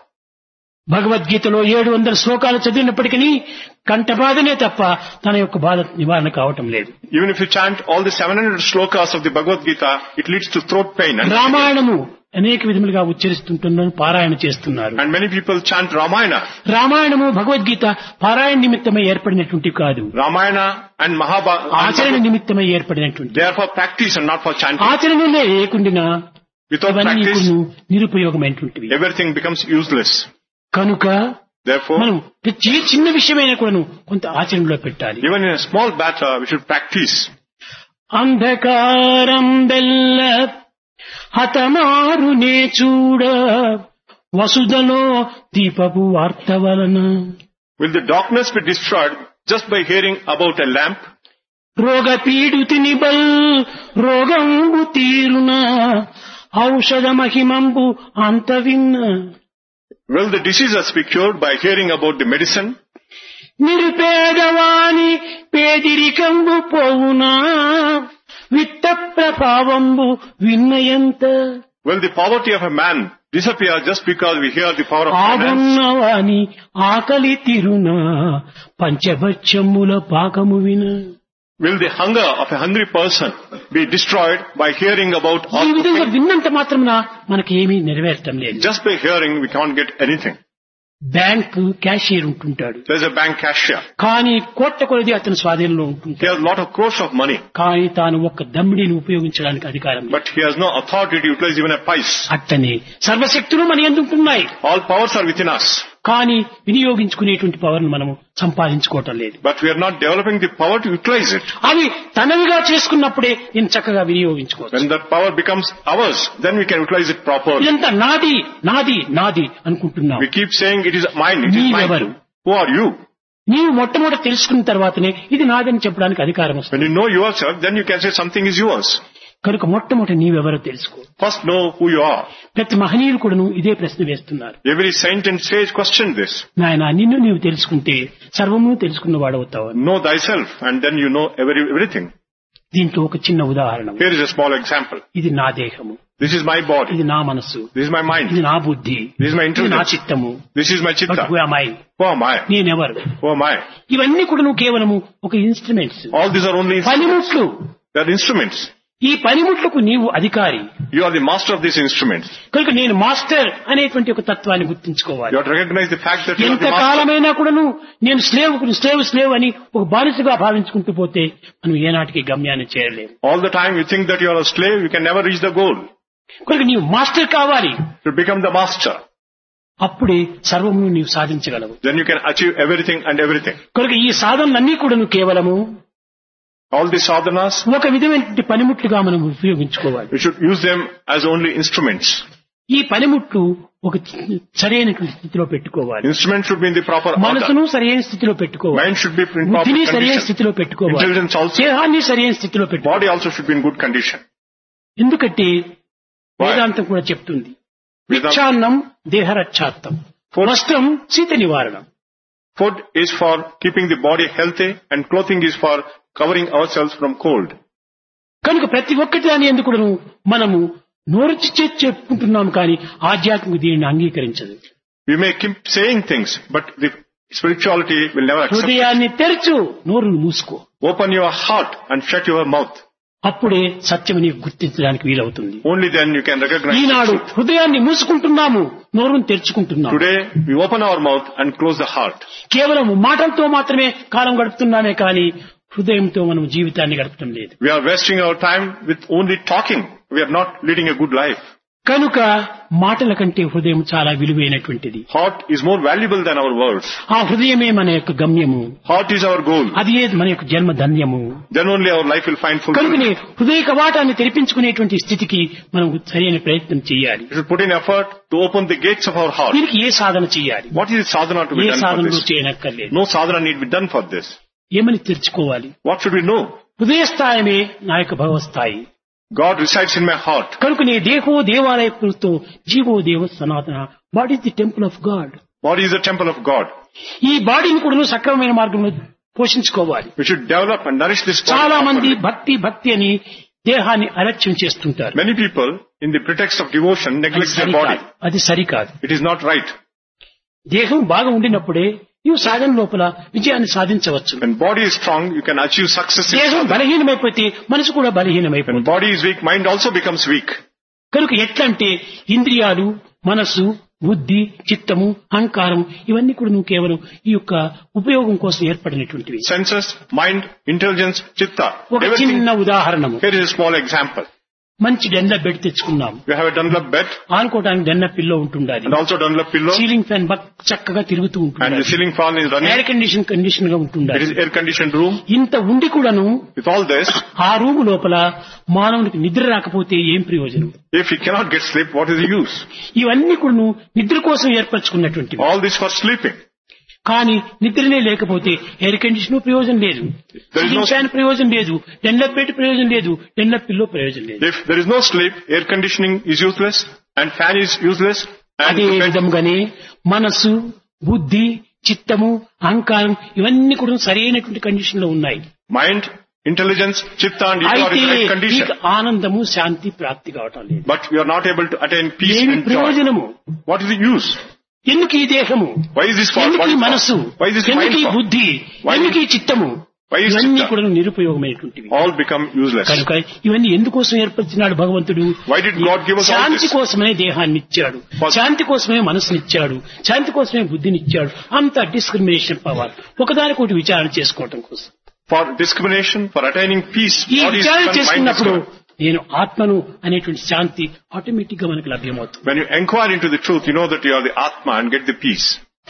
భగవద్గీతలో ఏడు వందల శ్లోకాలు చదివినప్పటికీ కంఠబాధనే తప్ప తన యొక్క బాధ నివారణ కావటం లేదు Even if you chant all the 700 slokas of the Bhagavad Gita, it leads to throat pain. And, రామాయణము అనేక విధములుగా ఉచ్చరిస్తుంటున్నారు పారాయణ చేస్తున్నారు and many people chant Ramayana. రామాయణము భగవద్గీత పారాయణ నిమిత్తమై ఏర్పడినటువంటి కాదు Ramayana and ఆచరణ Mahabharata. నిమిత్తమై ఏర్పడినటువంటి They are for practice and not for chanting. ఆచరణలే లేకుండా Without ఇవన్నీ practice, కొన్ని నిరుపయోగమైనటువంటివి everything becomes useless. కనుక Therefore, మనం ప్రతి చిన్న విషయమైన కూడాను కొంత ఆచరణలో పెట్టాలి even in a small matter, we should practice. అంధకారం బెల్ల హతమారునే చూడ వసుదలో దీపపు వార్త వలన Will the darkness be destroyed just by hearing about a lamp? రోగ పీడుతిని బల్ రోగంబు తీరున ఔషధ మహిమంబు అంత విన్న Will the diseases be cured by hearing about the medicine? నిరుపేదవాని పేదిరికంబు పోవునా విత్త ప్రభావంబు విన్నయంత Will the poverty of a man disappear just because we hear the power of finance? ఆగున్నవాని ఆకలి తిరునా పంచభక్షముల పాకము విన Will the hunger of a hungry person be destroyed by hearing about ఈ all విధంగా cooking? విన్నంత మాత్రమున మనకి ఏమీ నెరవేరటం లేదు Just by hearing, we can't get anything. Bank cashier ఉంటుంటాడు There's a bank cashier. కానీ కోట్ల కొలది అతని స్వాధీనంలో He ఉంటుంటాడు has a lot of crores of money, కానీ తాను ఒక్క దమ్మిడిని ఉపయోగించడానికి అధికారం లేదు. but he has no authority to utilize even a pice. అట్టనే సర్వశక్తులు మన ఎందుంటున్నాయి All powers are within us, కానీ వినియోగించుకునేటువంటి పవర్ మనము సంపాదించుకోవటం లేదు but we are not developing the power to utilize it. అవి తనవిగా చేసుకున్నప్పుడే నేను చక్కగా వినియోగించుకోవచ్చు When that power becomes ours, then we can utilize it properly. ఇదంతా నాది నాది నాది అనుకుంటున్నావు We keep saying it is mine, it is నీవెవరు? mine. Who are you? నీవు మొట్టమొదటి తెలుసుకున్న తర్వాతనే ఇది నాదని చెప్పడానికి అధికారం వస్తుంది When you know yourself, then you can say something is yours. కనుక మొట్టమొదటి నీవెవరో తెలుసుకో First know who you are. ప్రతి మహనీయులు కూడాను ఇదే ప్రశ్న వేస్తున్నారు Every saint and sage question this. నాయన నిన్ను నీవు తెలుసుకుంటే సర్వము తెలుసుకున్న వాడవుతావు Know thyself and then you know every, everything. దీంట్లో ఒక చిన్న ఉదాహరణ Here is a small example. ఇది నా దేహము This is my body. ఇది నా మనస్సు This is my ఇది mind. నా బుద్ధి This is my ఇది నా intelligence. చిత్తము This is my but chitta. Who am I? Who am I? నేనెవరు Who am I? ఇవన్నీ కూడా నువ్వు కేవలము ఒక instruments All these are only instruments. పనిముట్లు They are instruments. ఈ పనిముట్లకు నీవు అధికారి You are the master of these instruments. కనుక నేను మాస్టర్ అనేటువంటి ఒక తత్వాన్ని గుర్తుంచుకోవాలి You have to recognize the fact that you are ఎంత the master. కాలమైనా కూడాను నేను స్లేవ్ స్లేవ్ స్లేవ్ అని ఒక బానిసగా భావించుకుంటూ పోతే మనం ఏనాటికి గమ్యాన్ని చేరలేము All the time you think that you are a slave, you can never reach the goal. కనుక నీవు మాస్టర్ కావాలి You become the master. అప్పుడే సర్వము నీవు సాధించగలవు Then you can achieve everything and everything. కనుక ఈ సాధనలన్నీ కూడాను కేవలము All these sadhanas, ఒక విధమైనటువంటి పనిముట్లుగా మనం ఉపయోగించుకోవాలి you should use them as only instruments. ఈ పనిముట్లు ఒక సరైనటువంటి స్థితిలో పెట్టుకోవాలి Instruments should be in the proper order. మనసును సరైన స్థితిలో పెట్టుకోవాలి Mind should be in proper బుద్ధిని సరైన condition. స్థితిలో పెట్టుకోవాలి Intelligence also. దేహాన్ని సరైన స్థితిలో పెట్టుకోవాలి Body also should be in good condition. ఎందుకంటే Why? వేదాంతం కూడా చెప్తుంది Vedanta- విచ్ఛాన్నం దేహరక్షార్థం Food- వస్త్రం శీత నివారణం Food is for keeping the body healthy and clothing is for covering ourselves from cold. కనుక ప్రతి ఒక్కటి దాని ఎందుకు మనము నోరుచి చేసి చెప్పుకుంటున్నాం కానీ ఆధ్యాత్మిక దీనిని అంగీకరించదు We may keep saying things, but the spirituality will never accept it. హృదయాన్ని తెరచు నోరును మూసుకో Open your heart and shut your mouth. అప్పుడే సత్యం నీకు గుర్తించడానికి వీలవుతుంది Only then you can recognize the Eenadu truth. హృదయాన్ని మూసుకుంటున్నాము నోరును తెరుచుకుంటున్నాము Today, we open our mouth and close the heart. కేవలం మాటలతో మాత్రమే కాలం గడుపుతున్నామే కానీ హృదయంతో మనం జీవితాన్ని గడపడం లేదు We are wasting our time with only talking. We are not leading a good life. కనుక మాటల కంటే హృదయం చాలా విలువైనటువంటిది Heart is more valuable than our words. ఆ హృదయమే మన యొక్క గమ్యము Heart is our goal. అది మన యొక్క జన్మ ధన్యము Then only our life will find కనుకనే fulfillment. హృదయ కవాటాన్ని తెరిపించుకునేటువంటి స్థితికి మనం సరైన ప్రయత్నం చేయాలి We should put in effort to open the gates of our heart. దీనికి ఏ సాధన చేయాలి What is the sadhana to be A done for సాధనలు this? చేయనక్కర్లేదు No sadhana need be done for this. ఏమని తెరుచుకోవాలి What should we know? హృదయ స్థాయమే నా యొక్క భగవస్థాయి God resides in my heart. కనుక నీ దేహో దేవాలయతో జీవో దేవ సనాతన what is the temple of God Body is the temple of God. ఈ బాడీని కూడా సక్రమమైన మార్గంలో పోషించుకోవాలి We should develop and nourish this body. చాలా మంది properly. భక్తి భక్తి అని దేహాన్ని అలక్ష్యం చేస్తుంటారు Many people, in the pretext of devotion, అది neglect their సరికాదు body. అది సరికాదు It is not right. దేహం బాగా ఉండినప్పుడే నీవు సాధన లోపల విజయాన్ని సాధించవచ్చు When body is strong, you can achieve success in దేహం sadhana. బలహీనమైపోతే మనసు కూడా When బలహీనమైపోతుంది body is weak, mind also becomes weak. కనుక ఎట్లంటే ఇంద్రియాలు మనస్సు బుద్ధి చిత్తము అహంకారం ఇవన్నీ కూడా నువ్వు కేవలం ఈ యొక్క ఉపయోగం కోసం ఏర్పడినటువంటివి Senses, mind, intelligence, chitta. ఒక Everything. చిన్న ఉదాహరణము Here is a small example. మంచి డెన్ల బెడ్ తెచ్చుకున్నాం You have a Dunlop bed ఆనుకోవడానికి డెన్న పిల్లో ఉంటుండాలి and also Dunlop pillow ceiling fan బక్ చక్కగా తిరుగుతూ and the ఉంటుంది ceiling fan is air running. Condition condition గా It ఉంటుండాలి is air conditioned room. ఇంత ఉండి కూడాను With all this, ఆ రూము లోపల మానవునికి నిద్ర రాకపోతే ఏం ప్రయోజనం if he cannot get sleep, what is the use? ఇవన్నీ కూడా నిద్ర కోసం ఏర్పరచుకున్నటువంటివి All this for sleeping. కానీ నిద్రనే లేకపోతే ఎయిర్ కండిషన్ ప్రయోజనం లేదు There is no- ఫ్యాన్ ప్రయోజనం లేదు డెన్లప్ బెడ్ ప్రయోజనం లేదు డెన్లప్ పిల్లో ప్రయోజనం లేదు If there is no sleep, air conditioning is useless and fan is useless and అదే the bed- విధంగానే మనస్సు బుద్ధి చిత్తము అహంకారం ఇవన్నీ కూడా సరైనటువంటి కండిషన్ లో ఉన్నాయి mind, intelligence, chitta and ego are అయితే in the right నీకు condition. ఆనందము శాంతి ప్రాప్తి కావటం లేదు But you are not able to attain peace ఏమి and joy. ప్రయోజనము What is the use? ఎందుకు ఈ దేహము Why is this for? ఎందుకు What ఈ is మనస్సు for? Why is this ఎందుకు mind ఈ for? బుద్ధి Why ఎందుకు ఈ is- చిత్తము Why is ఇవన్నీ chitta? కూడా నిరుపయోగమైనటువంటివి All become useless. కనుక ఇవన్నీ ఎందుకోసం ఏర్పరిచినాడు భగవంతుడు Why did God give us all Shanti this? కోసమే దేహాన్ని ఇచ్చాడు For- శాంతి కోసమే మనసునిచ్చాడు శాంతి కోసమే బుద్ధినిచ్చాడు అంత డిస్క్రిమినేషన్ పవర్ ఒకదానికొకటి విచారణ చేసుకోవటం కోసం For discrimination, for attaining peace, ఈ body is విచారణ given, mind is చేసుకున్నప్పుడు given. నేను ఆత్మను అనేటువంటి శాంతి ఆటోమేటిక్ గా మనకు లభ్యమవుతుంది When you inquire into the truth, you know that you are the Atma and get the peace.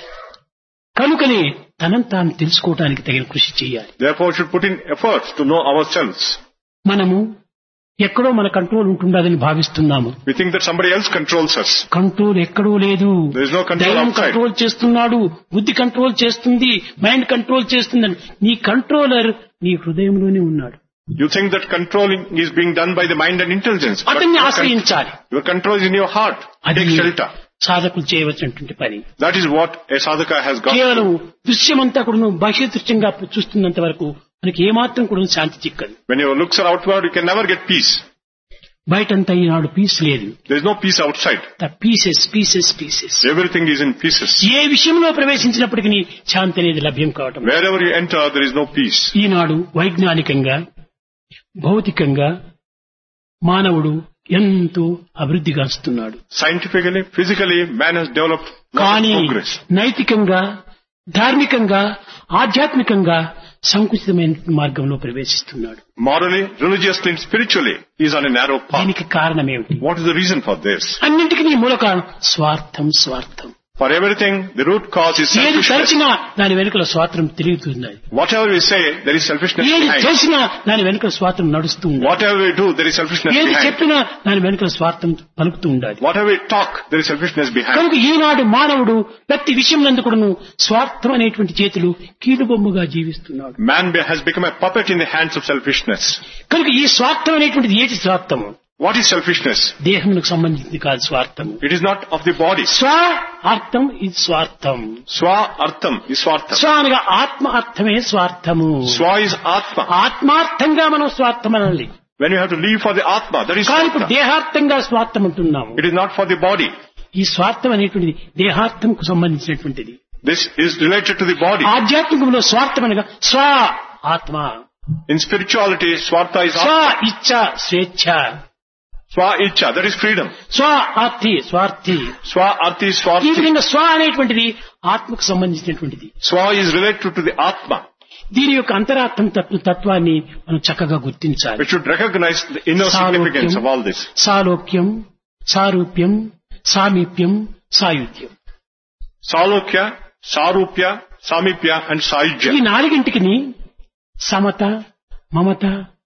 కనుకనే తనంత తాను తెలుసుకోవడానికి తగిన కృషి చేయాలి Therefore, we should put in efforts to know ourselves. మనము ఎక్కడో మన కంట్రోల్ ఉంటుండదని భావిస్తున్నాము We think that somebody else controls us. Control ఎక్కడో లేదు There is no control దైవం outside. కంట్రోల్ చేస్తున్నాడు బుద్ధి కంట్రోల్ చేస్తుంది మైండ్ కంట్రోల్ చేస్తుందని నీ కంట్రోలర్ నీ హృదయంలోనే ఉన్నాడు You think that controlling is being done by the mind and intelligence. But అతన్ని your, con- ఆశ్రయించాలి your control is in your heart. అది Take shelter. సాధకులు చేయవలసినటువంటి పని That is what a sadhaka has got. కేవలం దృశ్యమంతా కూడా నువ్వు బాహ్య దృశ్యంగా చూస్తున్నంత వరకు మనకి ఏమాత్రం కూడా శాంతి చిక్కదు When your looks are outward, you can never get peace. బయటంతా ఈనాడు పీస్ లేదు There is no peace outside. The pieces pieces pieces Everything is in pieces. ఏ విషయంలో ప్రవేశించినప్పటికీ శాంతి అనేది లభ్యం కావటం Wherever you enter, there is no peace. ఈనాడు వైజ్ఞానికంగా భౌతికంగా మానవుడు ఎంతో అభివృద్ధి గాంచుతున్నాడు Scientifically, physically, man has developed lot of కానీ progress. నైతికంగా ధార్మికంగా ఆధ్యాత్మికంగా సంకుచితమైన మార్గంలో ప్రవేశిస్తున్నాడు Morally, religiously, and spiritually, he is on a narrow path. దీనికి కారణం ఏమిటి What is the reason for this? అన్నింటికీ మూల కారణం స్వార్థం స్వార్థం For everything, the root cause is ఏది selfishness. తలచినా దాని వెనుకల స్వాతంత్రం తిరుగుతున్నది Whatever we say, there is selfishness ఏది behind. చేసినా దాని వెనుకల స్వార్థం నడుస్తూ ఉండాలి Whatever we do, there is selfishness ఏది behind. చెప్పినా దాని వెనుకల స్వార్థం పలుకుతూ ఉండాలి Whatever we talk, there is selfishness behind. కనుక ఈనాడు మానవుడు ప్రతి విషయం నందుకును స్వార్థం అనేటువంటి చేతులు కీలుబొమ్మగా జీవిస్తున్నాడు Man be- has become a puppet in the hands of selfishness. కనుక ఈ స్వార్థం అనేటువంటిది ఏటి స్వార్థము What is selfishness? దేహమునకు సంబంధించింది కాదు స్వార్థము It is not of the body. స్వ అర్థం ఇది స్వార్థం Swa artham is swartham. స్వ అనగా ఆత్మ అర్థమే స్వార్థము Swa is atma. ఆత్మార్థంగా మనం స్వార్థం అనాలి When you have to live for the atma, that is కానీ ఇప్పుడు swartha. దేహార్థంగా స్వార్థం అంటున్నాము It is not for the body. ఈ స్వార్థం అనేటువంటిది దేహార్థంకు సంబంధించినటువంటిది This is related to the body. ఆధ్యాత్మికంలో స్వార్థం అనగా స్వ ఆత్మ In spirituality, swartha is స్వ atma. ఇచ్చ స్వేచ్ఛ Swa icha, that is freedom. స్వ ఆర్తి స్వార్థి Swa arthi is ఈ swarthi. విధంగా స్వ అనేటువంటిది ఆత్మకు సంబంధించినటువంటిది Swa is related to the atma. దీని యొక్క అంతరార్థం తత్వ- తత్వాన్ని మనం చక్కగా గుర్తించాలి We should recognize the inner significance of all this. సాలోక్యం సారూప్యం సామీప్యం సాయుధ్యం Salokya, Sarupya, Samipya and ఈ Saijya. నాలుగింటికి సమత మమత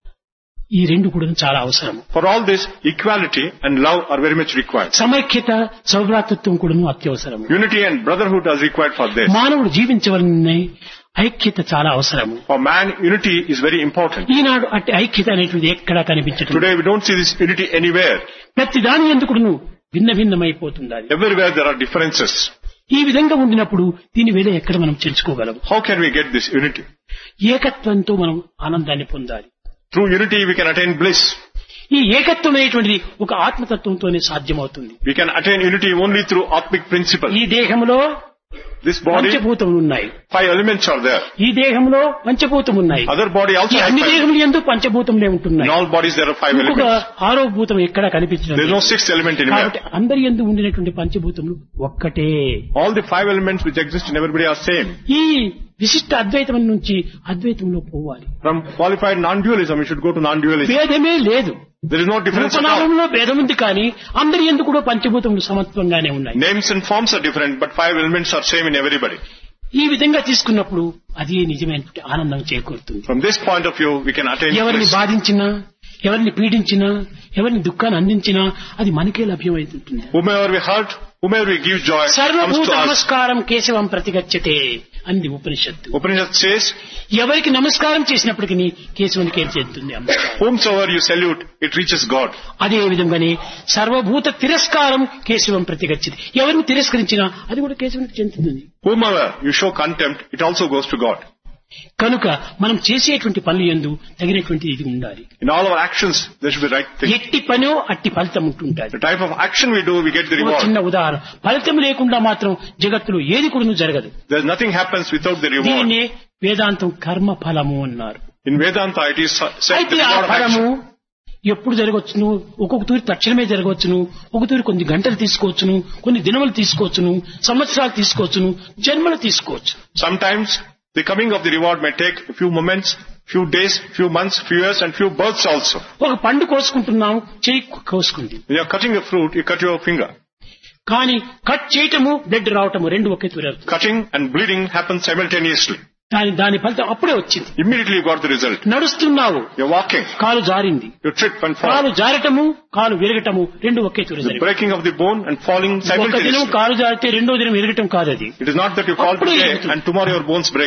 ఈ రెండు కూడా చాలా అవసరం For all this, equality and love are very much required. సమైక్యత సౌభ్రాతృత్వం కూడా అత్యవసరం Unity and brotherhood are required for this. మానవుడు జీవించవలన ఐక్యత చాలా అవసరము For man, unity is very important. ఈనాడు అట్టి ఐక్యత అనేటువంటిది ఎక్కడా కనిపించటం Today we don't see this unity anywhere. ప్రతి దాని ఎందుకును భిన్న భిన్నమైపోతుండాలి Everywhere there are differences. ఈ విధంగా ఉండినప్పుడు దీని వేళ ఎక్కడ మనం తెలుసుకోగలం How can we get this unity? ఏకత్వంతో మనం ఆనందాన్ని పొందాలి Through unity we can attain bliss. ఈ ఏకత్వం అనేటువంటిది ఒక ఆత్మతత్వంతోనే సాధ్యమవుతుంది We can attain unity only through Atmic principle. ఈ దేహంలో This body, పంచభూతములు ఉన్నాయి five elements are there. ఈ దేహంలో పంచభూతం ఉన్నాయి Other body also ఈ has అన్ని five. దేహములు ఎందు పంచభూతములే In ఉంటున్నాయి all bodies there are five ఇంకొక elements. ఆరో భూతం ఎక్కడా కనిపించడం There is no లేదు. sixth element కాబట్టి anywhere. అందరి ఎందు ఉండినటువంటి పంచభూతములు ఒక్కటే All the five elements which exist in everybody are same. ఈ విశిష్ట అద్వైతం నుంచి అద్వైతంలో పోవాలి From qualified non-dualism, we should go to non-dualism. భేదమే లేదు There is no difference at all. రూపనామంలో భేదం ఉంది కానీ అందరి ఎందుకు కూడా పంచభూతములు సమత్వంగానే ఉన్నాయి Names and forms are different, but five elements are same in everybody. ఈ విధంగా తీసుకున్నప్పుడు అది నిజమైనటువంటి ఆనందం చేకూరుతుంది From this point of view, we can attain ఎవరిని bliss. బాధించినా ఎవరిని పీడించినా ఎవరిని దుఃఖాన్ని అందించినా అది మనకే లభ్యమవుతుంటుంది Whomever we hurt, whomever we give joy, comes సర్వభూత to us. నమస్కారం కేశవం ప్రతిగచ్చతే అంది ఉపనిషత్తు Upanishad says, ఎవరికి నమస్కారం చేసినప్పటికీ కేశవునికి ఏం చెందుతుంది నమస్కారం whomsoever you salute, it reaches God. అదే విధంగానే సర్వభూత తిరస్కారం కేశవం ప్రతిగచ్చది ఎవరిని తిరస్కరించినా అది కూడా కేశవునికి చెందుతుంది Whomever you show contempt, it also goes to God. కనుక మనం చేసేటువంటి పనులు ఎందు తగినటువంటి ఇది ఉండాలి In all our actions, there should be right thing. ఎట్టి పనో అట్టి ఫలితం ఉంటుంటాది The type of action we do, we get the ఒక reward. చిన్న ఉదాహరణ ఫలితం లేకుండా మాత్రం జగత్తులో ఏది కూడా జరగదు There's nothing happens without the reward. దీనినే వేదాంతం కర్మ ఫలము అన్నారు In Vedanta, it is said అయితే the ఆ reward of ఫలము action. ఎప్పుడు జరగవచ్చును ఒక్కొక్క తూరి తక్షణమే జరగవచ్చును ఒక తూరి కొన్ని గంటలు తీసుకోవచ్చును కొన్ని దినములు తీసుకోవచ్చును సంవత్సరాలు తీసుకోవచ్చును జన్మలు తీసుకోవచ్చు Sometimes the coming of the reward may take a few moments, few days, few months, few years, and few births also. ఒక పండు కోసుకుంటున్నాం చెయ్యి కోసుకుంది When you're cutting a fruit, you cut your finger. కానీ కట్ చేయటము blood రావటము రెండు ఒకే తూరి అవుతుంది. Cutting and bleeding happen simultaneously. దాని దాని ఫలితం అప్పుడే వచ్చింది Immediately you got the result. నడుస్తున్నావు You're walking, కాలు జారింది you trip and fall. కాలు జారటము కాలు విరగటము రెండు ఒకే తూరి The జరిగింది. breaking of the bone and falling ఒక దినం simultaneously. కాలు జారితే రెండో దినం విరగటం కాదు అది It is not that you fall అప్పుడే today జరుగుతుంది. and tomorrow your bones break.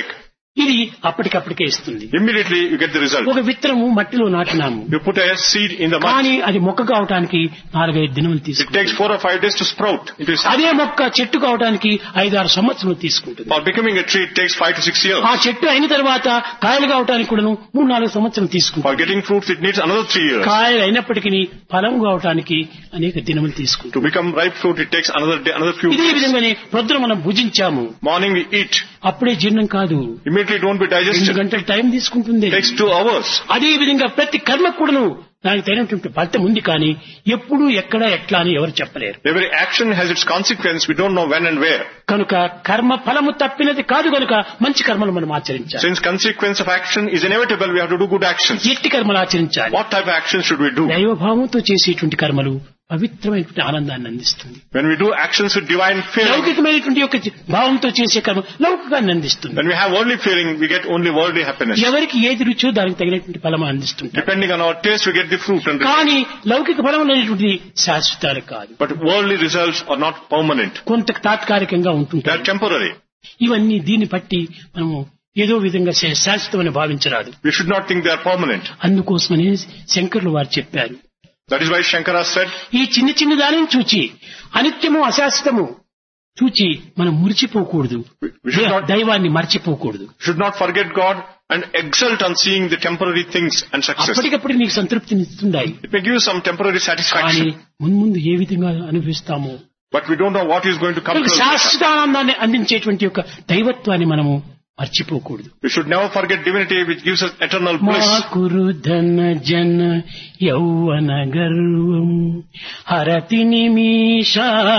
ఇది అప్పటికప్పటికే ఇస్తుంది Immediately you get the result. ఒక విత్తనము మట్టిలో నాటినాము You put a seed in the mud. కానీ అది మొక్క కావటానికి నాలుగైదు దినములు It తీసుకుంటుంది takes four or five days to sprout into a అదే మొక్క చెట్టు కావడానికి ఐదారు సంవత్సరాలు తీసుకుంటుంది For becoming a tree, it takes five to six years. ఆ చెట్టు అయిన తర్వాత కాయలు కావటానికి కూడాను మూడు నాలుగు సంవత్సరాలు తీసుకుంటుంది For getting fruits, it needs another three years. కాయలు అయినప్పటికీ ఫలం కావటానికి అనేక దినములు తీసుకుంటుంది To become ripe fruit, it takes another day, another few ఇదే days. విధంగానే పొద్దున మనం భుజించాము Morning we eat. అప్పుడే జీర్ణం కాదు Immediately it won't be రెండు digested. గంటల టైం తీసుకుంటుంది It takes two hours. అదే విధంగా ప్రతి కర్మ కూడాను దానికి తగినటువంటి ఫలితం ఉంది కానీ ఎప్పుడు ఎక్కడ ఎట్లా అని ఎవరు చెప్పలేరు Every action has its consequence. We don't know when and where. కనుక కర్మ ఫలము తప్పినది కాదు కనుక మంచి కర్మలు మనం ఆచరించాలి Since consequence of action is inevitable, we have to do good actions. ఎట్టి కర్మలు ఆచరించాలి What type of actions should we do? దైవభావంతో చేసేటువంటి కర్మలు పవిత్రమైనటువంటి ఆనందాన్ని అందిస్తుంది When we do actions with divine feeling, లౌకికమైనటువంటి యొక్క భావంతో చేసే కర్మ లౌకికాన్ని అందిస్తుంది when we have worldly feeling, we get only worldly happiness. ఎవరికి ఏది రుచో దానికి తగినటువంటి ఫలం అందిస్తుంటారు Depending on our taste, we get the fruit. And కానీ లౌకిక ఫలం అనేటువంటిది శాశ్వతాలు కాదు but worldly results are not permanent. కొంత తాత్కాలికంగా They ఉంటుంటాయి are temporary. ఇవన్నీ దీన్ని బట్టి మనము ఏదో విధంగా శా- శాశ్వతమని భావించరాదు We should not think they are permanent. అందుకోసమని శంకరులు వారు చెప్పారు That is why Shankara said, ఈ చిన్న చిన్న దానిని చూచి అనిత్యము అశాశ్వతము చూచి మనం మురిచిపోకూడదు we we should not, దైవాన్ని మర్చిపోకూడదు should not forget God and exult on seeing the temporary things and success. అప్పటికప్పుడు నీకు సంతృప్తిని ఇస్తుండాయి It may give you some temporary కానీ satisfaction, మున్ముందు ఏ విధంగా అనుభవిస్తామో but we don't know what is going to come కనుక to us. శాశ్వత ఆనందాన్ని అందించేటువంటి యొక్క దైవత్వాన్ని మనము మర్చిపోకూడదు We should never forget divinity which gives us eternal మా bliss. కురు ధన జన యౌవన గర్వం హరతి నిమిష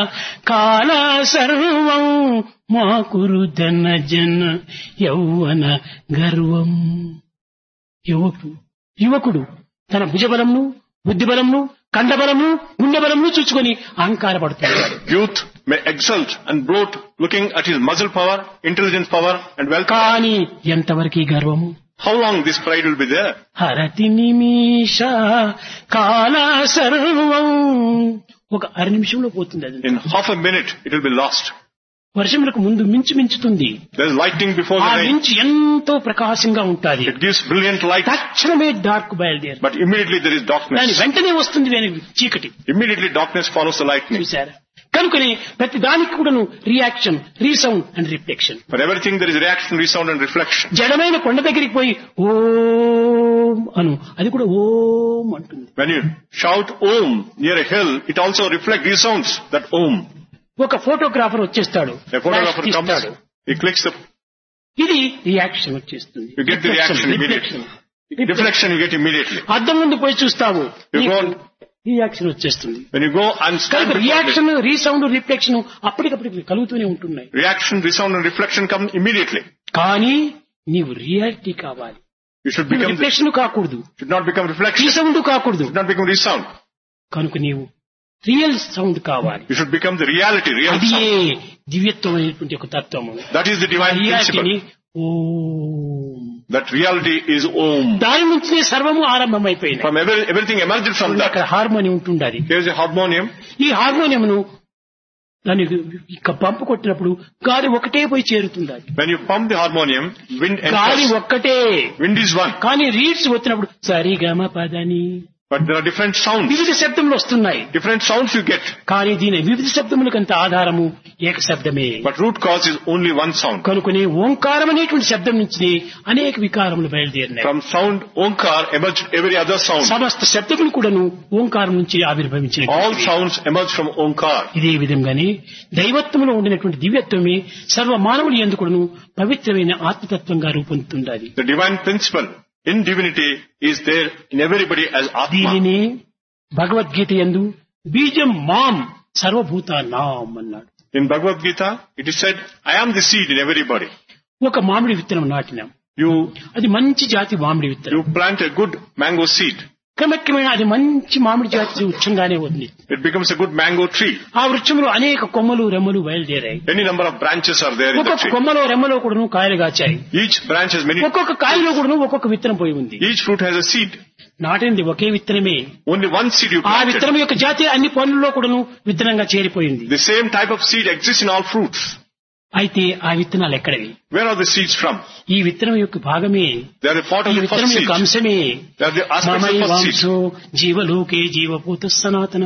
కాల సర్వం మా కురు ధన జన యౌవన గర్వం యువకుడు యువకుడు తన భుజబలంను బుద్ధిబలంను కండబలంను గుండెబలంను చూచుకొని అహంకారపడుతున్నాడు Youth may exult and bloat looking at his muscle power, intelligence power and wealth. కానీ ఎంతవరకు ఈ గర్వము How long this pride will be there? హరతి నిమిష కాల సర్వం ఒక అర నిమిషంలో పోతుంది అది In half a minute it will be lost. వర్షములకు ముందు మించు మించుతుంది There is lightning before ఆ the rain. మించి ఎంతో ప్రకాశంగా ఉంటుంది It gives brilliant light, తక్షణమే డార్క్ బయలుదేరు but immediately there is దాని darkness. వెంటనే వస్తుంది దాని చీకటి Immediately darkness follows the lightning. చూసారా కనుకనే ప్రతి దానికి కూడాను reaction resound and reflection For everything there is reaction, resound and reflection. జడమైన కొండ దగ్గరికి పోయి ఓం అను అది కూడా ఓం అంటుంది When you shout Om near a hill, it also reflects, resounds that Om. ఒక ఫోటోగ్రాఫర్ వచ్చేస్తాడు A photographer ఫ్లాష్ comes, తీస్తాడు. he clicks the ఇది రియాక్షన్ వచ్చేస్తుంది You get the reaction reflection reflection you get immediately. అద్దం ముందు పోయి చూస్తావు You go on- reaction వచ్చేస్తుంది When you go and stand కనుక before the- reaction resound reflection అప్పటికప్పుడు కలుగుతూనే ఉంటున్నాయి reaction, resound and reflection come immediately. కానీ నీవు రియాలిటీ కావాలి You should become, the, reflection కాకూడదు should not become reflection, resound కాకూడదు should not become resound. కనుక నీవు రియల్ సౌండ్ కావాలి You should become the reality, real అది sound. దివ్యత్వమైనటువంటి ఒక తత్వము That is the divine రియాలిటీని principle. Om That reality is Om. దాని నుంచినే సర్వము ఆరంభమైపోయింది From every, everything emerged from that. అక్కడ హార్మోని ఉంటుండాలి There is a harmonium. ఈ హార్మోనియంను దాన్ని ఇక పంపు కొట్టినప్పుడు గాలి ఒకటే పోయి చేరుతుంది అది. When you pump the harmonium, wind గాలి enters. ఒక్కటే Wind is one. కానీ రీడ్స్ వచ్చినప్పుడు సరిగమ పదని But there are different sounds. వివిధ శబ్దములు వస్తున్నాయి Different sounds you get. కానీ దీని వివిధ శబ్దములకంత ఆధారము ఏక శబ్దమే But root cause is only one sound. కనుకొని ఓంకారం అనేటువంటి శబ్దం నుంచి అనేక వికారములు బయలుదేరినాయి From sound Omkar emerged every other sound. సమస్త శబ్దములు కూడాను ఓంకారం నుంచి All ఆవిర్భవించిన sounds emerge from Omkar. ఇదే విధంగానే దైవత్వంలో ఉండినటువంటి దివ్యత్వమే సర్వ మానవులు ఎందుకును పవిత్రమైన ఆత్మతత్వంగా రూపొందుతుండాలి The divine principle in divinity is there in everybody as Atma. దీనిని భగవద్గీత ఎందు బీజం మాం సర్వభూత నాం అన్నాడు In Bhagavad Gita, it is said, I am the seed in everybody. ఒక మామిడి విత్తనం నాటినాం You, అది మంచి జాతి మామిడి విత్తనం you plant a good mango seed. క్రమక్రమేణా అది మంచి మామిడి జాతి వృక్షంగానే ఉంది It becomes a good mango tree. ఆ వృక్షంలో అనేక కొమ్మలు రెమ్మలు బయలుదేరాయి Any number of branches are there in the ఒక్కొక్క tree. కొమ్మలో రెమ్మలో కూడాను కాయలు కాచాయి Each branch has many, ఒక్కొక్క కాయలో కూడాను ఒక్కొక్క విత్తనం పోయి ఉంది each fruit has a seed. నాటింది ఒకే విత్తనమే Only one seed you ఆ planted. విత్తనం యొక్క జాతి అన్ని పనుల్లో కూడాను విత్తనంగా చేరిపోయింది The same type of seed exists in all fruits. అయితే ఆ విత్తనాలు ఎక్కడవి Where are the seeds from? ఈ విత్తనం యొక్క భాగమే They are a part of ఈ the విత్తనం first seed. యొక్క అంశమే They are the aspects of మమై the first seed. వంశో జీవలోకే జీవభూత సనాతన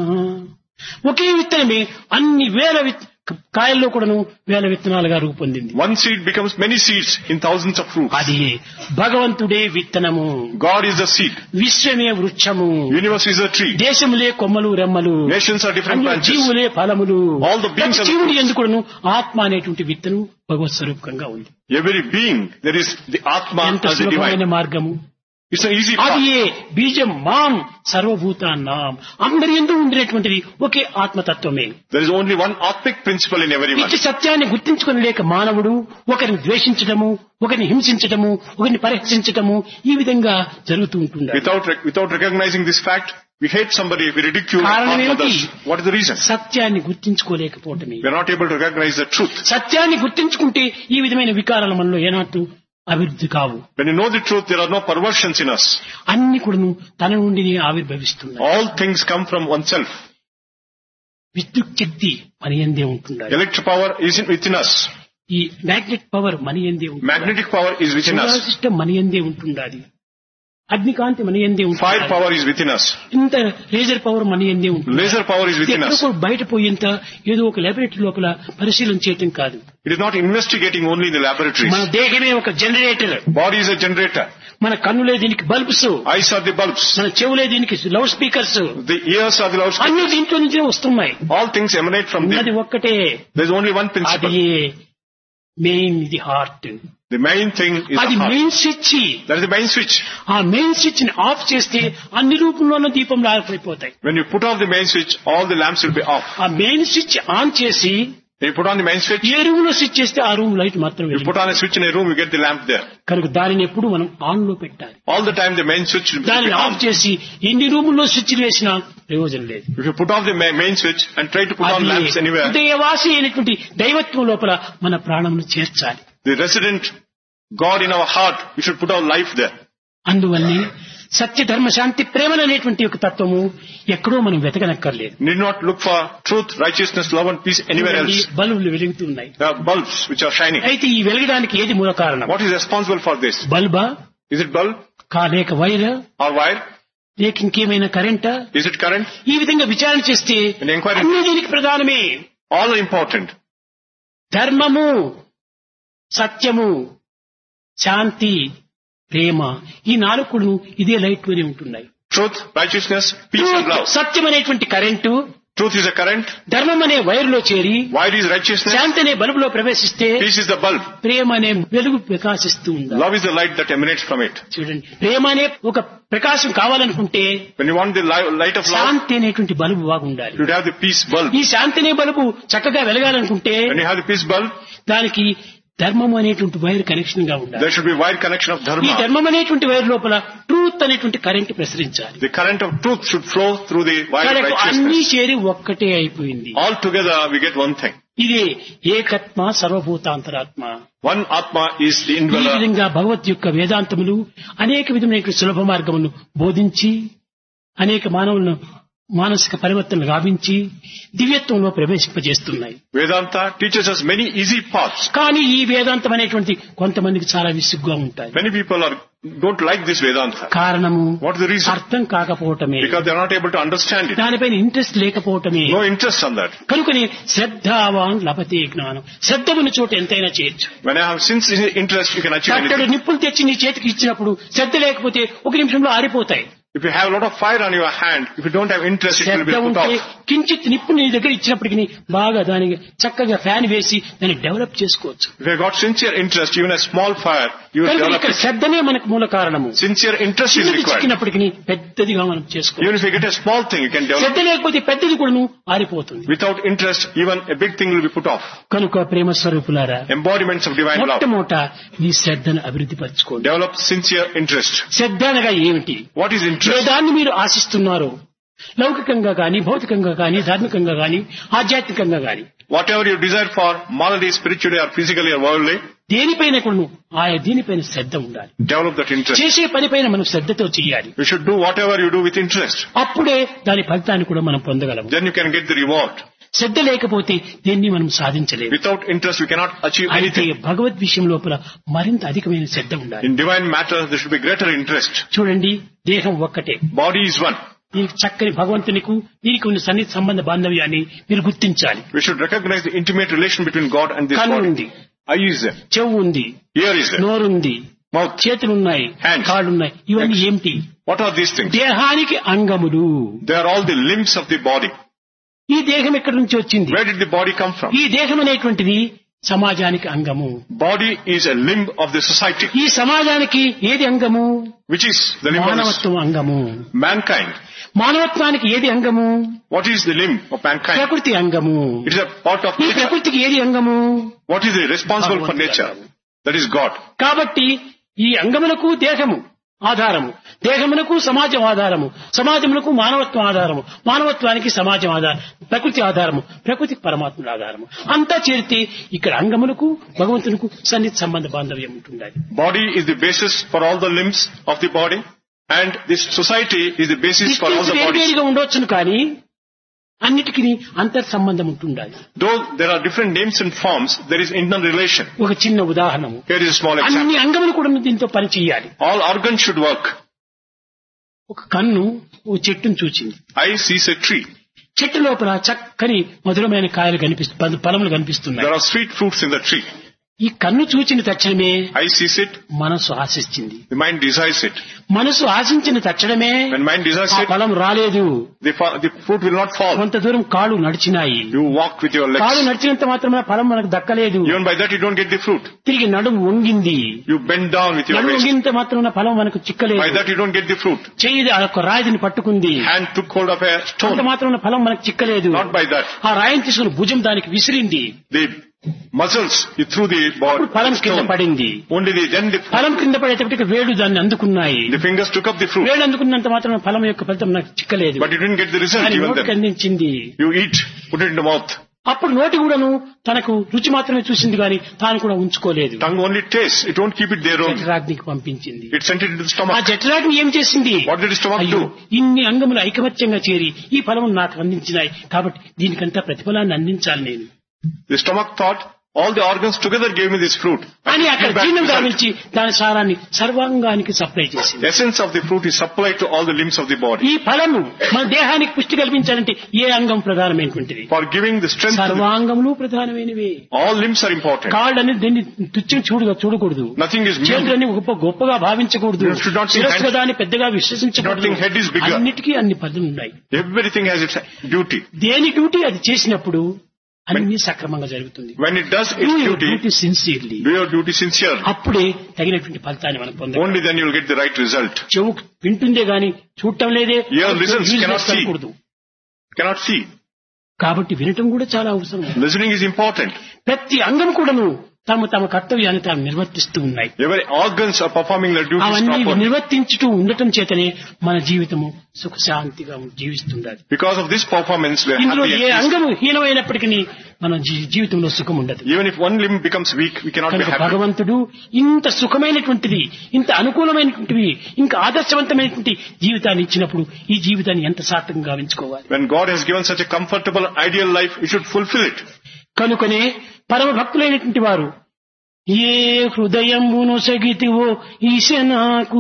ఒకే విత్తనమే అన్ని వేల విత్- కాయల్లో కూడాను వేల విత్తనాలుగా రూపొందింది One seed becomes many seeds in thousands of fruits. అది భగవంతుడే విత్తనము God is the seed. విశ్వమే వృక్షము Universe is a tree. దేశములే కొమ్మలు రెమ్మలు Nations are different అన్ని branches. జీవులే ఫలములు All the beings ప్రతి are the జీవుడి fruits. ఎందుకును ఆత్మ అనేటువంటి విత్తనం భగవత్ స్వరూపంగా ఉంది Every being, there is the Atma ఎంత as the సులభమైన divine. మార్గము It's an easy అది path. ఏ బీజం మాం సర్వభూతాన్నాం అందరి ఎందు ఉండినటువంటిది ఒకే ఆత్మతత్వమే There is only one Atmic principle in everyone. ఇట్టి సత్యాన్ని గుర్తించుకుని లేక మానవుడు ఒకరిని ద్వేషించడము ఒకరిని హింసించటము ఒకరిని పరిహసించటము ఈ విధంగా జరుగుతూ ఉంటుంది Without, rec- without recognizing this fact, we hate somebody, we ridicule, కారణం harm ఏమిటి? others. What is the reason? సత్యాన్ని గుర్తించుకోలేకపోవటమే We are not able to recognize the truth. సత్యాన్ని గుర్తించుకుంటే ఈ విధమైన వికారాలు మనలో ఏనాటు అభివృద్ధి కావు When you know the truth, there are no perversions in us. అన్ని కూడాను తన నుండి ఆవిర్భవిస్తున్నాయి All things come from oneself. విద్యుత్ శక్తి మన ఎందే ఉంటున్నాయి Electric power is in- within us. ఈ మ్యాగ్నెట్ పవర్ మన ఎందే ఉంటుంది Magnetic power is within solar us. System మన ఎందే ఉంటుండాలి అగ్నికాంతి మన ఎందే Fire ఉంటుంది power is within us. ఇంత లేజర్ పవర్ మన ఎందే ఉంటుంది Laser power is within ఎక్కడో us. బయట పోయేంత ఏదో ఒక లాబొరేటరీ లోపల పరిశీలన చేయటం కాదు It is not investigating only in the laboratories. మన దేహమే ఒక generator Body is a generator. మన కన్నులే దీనికి bulbs Eyes are the bulbs. మన చెవులే దీనికి loud speakers The ears are the loudspeakers. అన్ని దీంట్లో నుంచే వస్తున్నాయి All things emanate from ఉన్నది them. ఒక్కటే There is only one అది principle. మెయిన్ ఇది heart The main thing is అది the heart. Main switch That is the main switch. ఆ మెయిన్ స్విచ్ ని ఆఫ్ చేస్తే అన్ని రూపంలోనూ దీపంలో ఆరిపోతాయి When you put off the main switch, all the lamps will be off. ఆ మెయిన్ స్విచ్ ఆన్ చేసి When you put on the main switch, ఏ రూమ్ లో స్విచ్ చేస్తే ఆ రూమ్ లైట్ మాత్రం you put on a switch in a room, you get the lamp there. కనుక దానిని ఎప్పుడు మనం ఆన్ లో పెట్టాలి All the time the main switch will దానిని be ఆఫ్ on. చేసి ఎన్ని రూముల్లో స్విచ్ వేసినా ప్రయోజనం లేదు If you put off the ma- main switch and try to put on అది lamps anywhere, హృదయవాసి అయినటువంటి దైవత్వం లోపల మన ప్రాణమును చేర్చాలి the resident God in our heart, we should put our life there. అందువల్లే సత్య ధర్మ శాంతి ప్రేమలు అనేటువంటి ఒక తత్వము ఎక్కడో మనం వెతకనక్కర్లేదు Need not look for truth, righteousness, love and peace anywhere చూడండి, else. బల్బులు వెలుగుతున్నాయి There are bulbs which are shining. అయితే ఈ వెలగడానికి ఏది మూల కారణం What is responsible for this? బల్బా Is it bulb కా లేక వైర్ or wire? లేక ఇంకేమైనా కరెంటా Is it current? ఈ విధంగా విచారణ చేస్తే An inquiry- అన్ని దీనికి ప్రధానమే All are important. ధర్మము సత్యము శాంతి ప్రేమ ఈ నాలుగును ఇదే లైట్ లోనే ఉంటున్నాయి Truth, righteousness, peace and love. సత్యం అనేటువంటి current Truth is a current. ధర్మం అనే వైర్ లో చేరి Wire is righteousness. శాంతి అనే బల్బులో ప్రవేశిస్తే Peace is the bulb. ప్రేమ అనే వెలుగు ప్రకాశిస్తూ ఉంది Love is the light that emanates from it. చూడండి ప్రేమ అనే ఒక ప్రకాశం కావాలనుకుంటే When you want the li- light of love, శాంతి అనేటువంటి బల్బు బాగుండాలి you should have the peace bulb. ఈ శాంతి అనే బల్బు చక్కగా వెలగాలనుకుంటే When you have the peace bulb, దానికి ధర్మం అనేటువంటి వైర్ కనెక్షన్ గా ఉండాలి there should be wire connection of ఈ dharma. ధర్మం అనేటువంటి వైర్ లోపల ట్రూత్ అనేటువంటి కరెంట్ ప్రసరించాలి The current of truth should flow through the wire of మనకు అన్ని righteousness. చేరి ఒక్కటే అయిపోయింది All together we get one thing. ఇది ఏకత్మ సర్వభూతాంతరాత్మ One Atma is the ఈ indweller. విధంగా భగవత్ యొక్క వేదాంతములు అనేక విధమైన సులభ మార్గములు బోధించి అనేక మానవులను మానసిక పరివర్తనలు గావించి దివ్యత్వంలో ప్రవేశింపజేస్తున్నాయి Vedanta teaches us many easy paths. కానీ ఈ వేదాంతం అనేటువంటి కొంతమందికి చాలా విసుగ్గా ఉంటాయి Many people are don't like this Vedanta. కారణము What is the reason? అర్థం కాకపోవటమే Because they are not able to understand it. దానిపైన ఇంట్రెస్ట్ లేకపోవటమే No interest on that. కనుకని శ్రద్ధావాన్ లభతే జ్ఞానం శ్రద్ధ ఉన్న చోట ఎంతైనా చేయొచ్చు When I have sincere interest, you can achieve కట్టడు anything. నిప్పులు తెచ్చి నీ చేతికి ఇచ్చినప్పుడు శ్రద్ధ లేకపోతే ఒక నిమిషంలో ఆరిపోతాయి If you have a lot of fire on your hand, if you don't have interest, it will Shraddha be put ఉంటే off. కించిత్ నిప్పు నీ దగ్గర ఇచ్చినప్పటికీ బాగా దానికి చక్కగా ఫ్యాన్ వేసి దాన్ని డెవలప్ చేసుకోవచ్చు If you have got sincere interest, even a small fire, you will కనుక develop ఇక్కడ it. శ్రద్ధనే మనకు మూల కారణము Sincere interest is చిన్నది required. చిక్కినప్పటికీ పెద్దదిగా మనం చేసుకోవచ్చు Even if you get a small thing, you can develop. శ్రద్ధ లేకపోతే పెద్దది కూడాను ఆరిపోతుంది Without interest, even a big thing will be put off. కనుక ప్రేమ స్వరూపులారా Embodiments of divine love. మొట్టమొదట ఈ శ్రద్ధను అభివృద్ధి పరచుకోండి Develop sincere interest. శ్రద్ధ అనగా ఏమిటి What is ఏ interest? దాన్ని మీరు ఆశిస్తున్నారో లౌకికంగా గాని భౌతికంగా గాని ధార్మికంగా గాని ఆధ్యాత్మికంగా గాని Whatever you desire for, morally, spiritually, or physically, or worldly, దేనిపైన కూడా ఆయా దీనిపైన శ్రద్ధ ఉండాలి develop that interest. చేసే పనిపైన మనం శ్రద్ధతో చేయాలి You should do whatever you do with interest. అప్పుడే దాని ఫలితాన్ని కూడా మనం పొందగలము Then you can get the reward. శ్రద్ధ లేకపోతే దేన్ని మనం సాధించలేము Without interest, we cannot achieve అయితే anything. భగవద్ విషయం లోపల మరింత అధికమైన శ్రద్ధ ఉండాలి In divine matter, there should be greater interest. చూడండి దేహం ఒక్కటే Body is one. దీనికి చక్కని భగవంతునికి దీనికి ఉన్న సన్నిధి సంబంధ బాంధవ్యాన్ని మీరు గుర్తించాలి We should recognize the intimate relation between God and this కన్ను body. ఉంది Eye is there. చెవు ఉంది Ear is there. నోరుంది Mouth. చేతులున్నాయి Hands. కాళ్ళున్నాయి ఇవన్నీ Legs. ఏమిటి What are these things? దేహానికి అంగములు They are all the limbs of the body. ఈ దేహం ఎక్కడి నుంచి వచ్చింది Where did the body come from? ఈ దేహం అనేటువంటిది సమాజానికి అంగము Body is a limb of the society. ఈ సమాజానికి ఏది అంగము Which is the limb of this మానవత్వం అంగము mankind. మానవత్వానికి ఏది అంగము What is the limb of mankind? ప్రకృతి అంగము It is a part of ఈ nature. ప్రకృతికి ఏది అంగము What is the responsible for nature? That is God. కాబట్టి ఈ అంగములకు దేహము ఆధారము దేహమునకు సమాజం ఆధారము సమాజమునకు మానవత్వం ఆధారము మానవత్వానికి సమాజం ఆధారం ప్రకృతి ఆధారము ప్రకృతికి పరమాత్ముడు ఆధారము అంతా చేరితే ఇక్కడ అంగములకు భగవంతునికి సన్నిధి సంబంధ బాంధవ్యం ఉంటుండాలి Body is the basis for all the limbs of the body and this society is the basis for all the bodies. వేరువేరుగా ఉండవచ్చును కానీ అన్నిటికీ అంతర్ సంబంధం ఉంటుండాలి Though there are different names and forms, there is internal relation. ఒక చిన్న ఉదాహరణము Here is a small example. అన్ని అంగములు కూడా దీంతో పని చేయాలి All organs should work. ఒక కన్ను ఓ చెట్టును చూచింది Eye sees a tree. చెట్టు లోపల చక్కని మధురమైన కాయలు కనిపిస్తు ఫలములు కనిపిస్తున్నాయి There are sweet fruits in the tree. ఈ కన్ను చూచిన తక్షణమే Eye sees it, మనసు ఆశించింది the mind desires it. మనసు ఆశించిన తక్షణమే When mind desires ఆ it, ఫలం రాలేదు the, fa- the fruit will not fall. కొంత దూరం కాళ్ళు నడిచినాయి You walk with your కాళ్ళు legs. నడిచినంత మాత్రమే ఫలం మనకు దక్కలేదు Even by that you don't get the fruit. తిరిగి నడుము వంగింది You bend down with your నడుము waist. వంగినంత మాత్రమే ఫలం మనకు By చిక్కలేదు that you don't get the fruit. చెయ్యి ఆ యొక్క రాయిని పట్టుకుంది Hand took hold of a అంత stone. మాత్రమే ఫలం మనకు చిక్కలేదు Not by that. ఆ రాయిని తీసుకుని భుజం దానికి విసిరింది The muscles, you threw the అప్పుడు ball, ఫలం కింద stone. పడింది Only the, then the, ఫలం కింద పడేటప్పటికి వేడు దాన్ని అందుకున్నాయి the fingers took up the fruit. వేడు అందుకున్నంత మాత్రం ఫలం యొక్క ఫలితం నాకు చిక్కలేదు But you didn't get the result దాని even నోటికి then. అందించింది You eat, put it in the mouth. అప్పుడు నోటి కూడాను తనకు రుచి మాత్రమే చూసింది కానీ తాను కూడా ఉంచుకోలేదు Tongue only tastes, it won't keep it there own. జఠరాగ్నికి పంపించింది It sent it into the ఆ stomach. జఠరాగ్ని ఏం చేసింది What did the stomach అయ్యో do? ఇన్ని అంగములు ఐకమత్యంగా చేరి ఈ ఫలమును నాకు అందించినాయి కాబట్టి దీనికంతా ప్రతిఫలాన్ని అందించాలి నేను The stomach thought, all the organs together gave me this fruit. I అని should అక్కడ give back జీర్ణం result. గావించి దాని సారాన్ని సర్వాంగానికి సప్లై చేసింది The essence of the fruit is supplied to all the limbs of the body. ఈ ఫలము మన దేహానికి పుష్టి కల్పించాలంటే ఏ అంగం ప్రధానమైనటువంటిది For giving the strength to the, సర్వాంగములు ప్రధానమైనవి all limbs are important. కాళ్ళని దీన్ని తుచ్చం చూడగా చూడకూడదు Nothing is new. చేతులని గొప్ప గొప్పగా భావించకూడదు You should not think శిరస్సు hand- దాన్ని పెద్దగా Should not విశ్వసించకూడదు think head is bigger. అన్నిటికీ అన్ని పద్ధతులు ఉన్నాయి Everything has its duty. దేని డ్యూటీ అది చేసినప్పుడు అన్ని సక్రమంగా జరుగుతుంది When it does its duty, duty sincerely do your duty sincerely. అప్పుడే తగినటువంటి ఫలితాన్ని మనం పొందాలి Only then you will get the right result. చెవు వింటుందే గాని చూడటం లేదే Ear listens, Useless cannot see. అనకూడదు. Cannot see. కాబట్టి వినటం కూడా చాలా అవసరం Listening is important. ప్రతి అంగం కూడాను తమ తమ కర్తవ్యాన్ని తాము నిర్వర్తిస్తూ ఉన్నాయి Every organs are performing their duties అవన్నీ properly. నిర్వర్తించుతూ ఉండటం చేతనే మన జీవితము సుఖశాంతిగా జీవిస్తుండాలి Because of this performance, we are ఇందులో happy. A and peaceful. అంగము హీనమైనప్పటికీ మన జీ- జీవితంలో సుఖం ఉండదు Even if one limb becomes weak, we cannot be కనుక happy. భగవంతుడు ఇంత సుఖమైనటువంటిది ఇంత అనుకూలమైనటువంటివి ఇంకా ఆదర్శవంతమైనటువంటి జీవితాన్ని ఇచ్చినప్పుడు ఈ జీవితాన్ని ఎంత సార్థకంగా గావించుకోవాలి When God has given such a comfortable, ideal life, we should fulfill it. కనుకనే పరమ భక్తులైనటువంటి వారు ఏ హృదయమును సగితివో ఈశ నాకు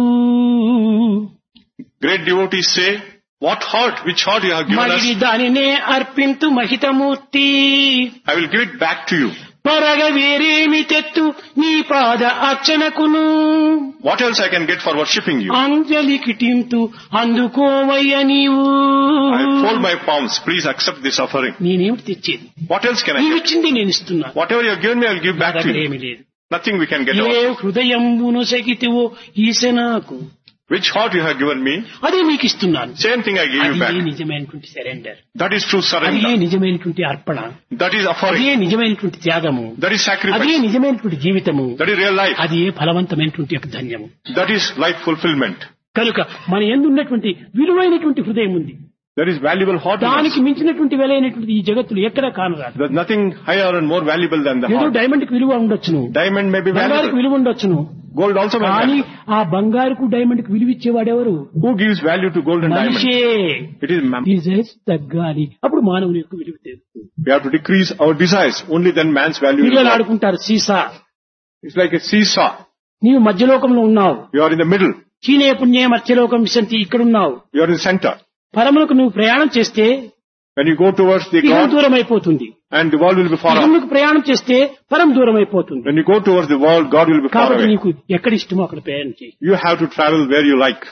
Great devotees say, what heart, which heart you have given మగిడి us, దానినే అర్పింతు మహితమూర్తి I will give it back to you. పరగ వేరేమి తెత్తు నీ పాద అర్చనకును What else I can get for worshipping you? అంజలి కిటింతు అందుకోవయ్య నీవు I fold my palms. Please accept this offering. నేనేమిటి తెచ్చేది What else can I get? నీవిచ్చింది నేను ఇస్తున్నాను Whatever you have given me, I will give నా back to దగ్గర you. ఏమీ లేదు Nothing we can get A out. హృదయమును సగితివో ఈశ నాకు Which heart you have given me, అదే మీకు ఇస్తున్నాను same thing I give you అది back. నిజమైనటువంటి సరెండర్ That is true అదే surrender. నిజమైనటువంటి అర్పణ That is అదే offering. నిజమైనటువంటి త్యాగము That is అదే sacrifice. నిజమైనటువంటి జీవితము That is real life. అది ఏ ఫలవంతమైనటువంటి యొక్క ధన్యము That is life fulfillment. కనుక మన ఎందున్నటువంటి విలువైనటువంటి హృదయం ఉంది There is valuable heart. in us. దానికి మించినటువంటి విలువైనటువంటి ఈ జగత్తులు ఎక్కడా కానరాదు There's nothing higher and more valuable than the ఏదో heart. డైమండ్ కి విలువ ఉండొచ్చును Diamond may be బంగారుకు valuable. విలువ ఉండొచ్చును Gold also may be కానీ valuable. ఆ బంగారుకు డైమండ్ కు విలువ ఇచ్చేవాడెవరు Who gives value to gold and diamond? మనిషే It is man. ఈ జస్ట్ తగ్గాలి అప్పుడు మానవుని యొక్క విలువ తెలుస్తుంది We have to decrease our desires. Only then man's value will పిల్లలు go up. ఆడుకుంటారు సీసా It's like a seesaw. నీవు మధ్యలోకంలో ఉన్నావు You are in the middle. చీనే పుణ్యే మధ్యలోకం విశంతి ఇక్కడున్నావు You are in the center. పరములకు నువ్వు ప్రయాణం చేస్తే When you go towards the ఇహం God దూరం అయిపోతుంది and the world will be far off. ఇహముకు ప్రయాణం చేస్తే పరం దూరం అయిపోతుంది When you go towards the world, God will be far కాబట్టి away. నీకు ఎక్కడ ఇష్టమో అక్కడ ప్రయాణం చేయి You have to travel where you like.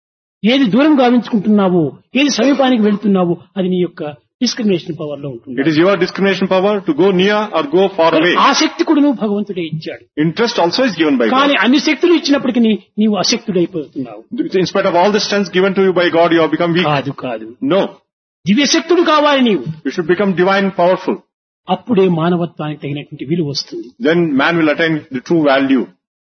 ఏది దూరం గావించుకుంటున్నావో ఏది సమీపానికి వెళుతున్నావో అది నీ యొక్క డిస్క్రిమినేషన్ పవర్ లో ఉంటుంది It is your discrimination power to go near or go far away. ఆ శక్తి కూడా నువ్వు భగవంతుడే ఇచ్చాడు Interest also is given by కానీ God. అన్ని శక్తులు ఇచ్చినప్పటికీ నీవు అశక్తుడైపోతున్నావు In spite of all the strength given to you by God, you have become weak. కాదు కాదు No. దివ్యశక్తుడు కావాలి నీవు You should become divine powerful. అప్పుడే మానవత్వానికి తగినటువంటి విలువ వస్తుంది Then man will attain the true value.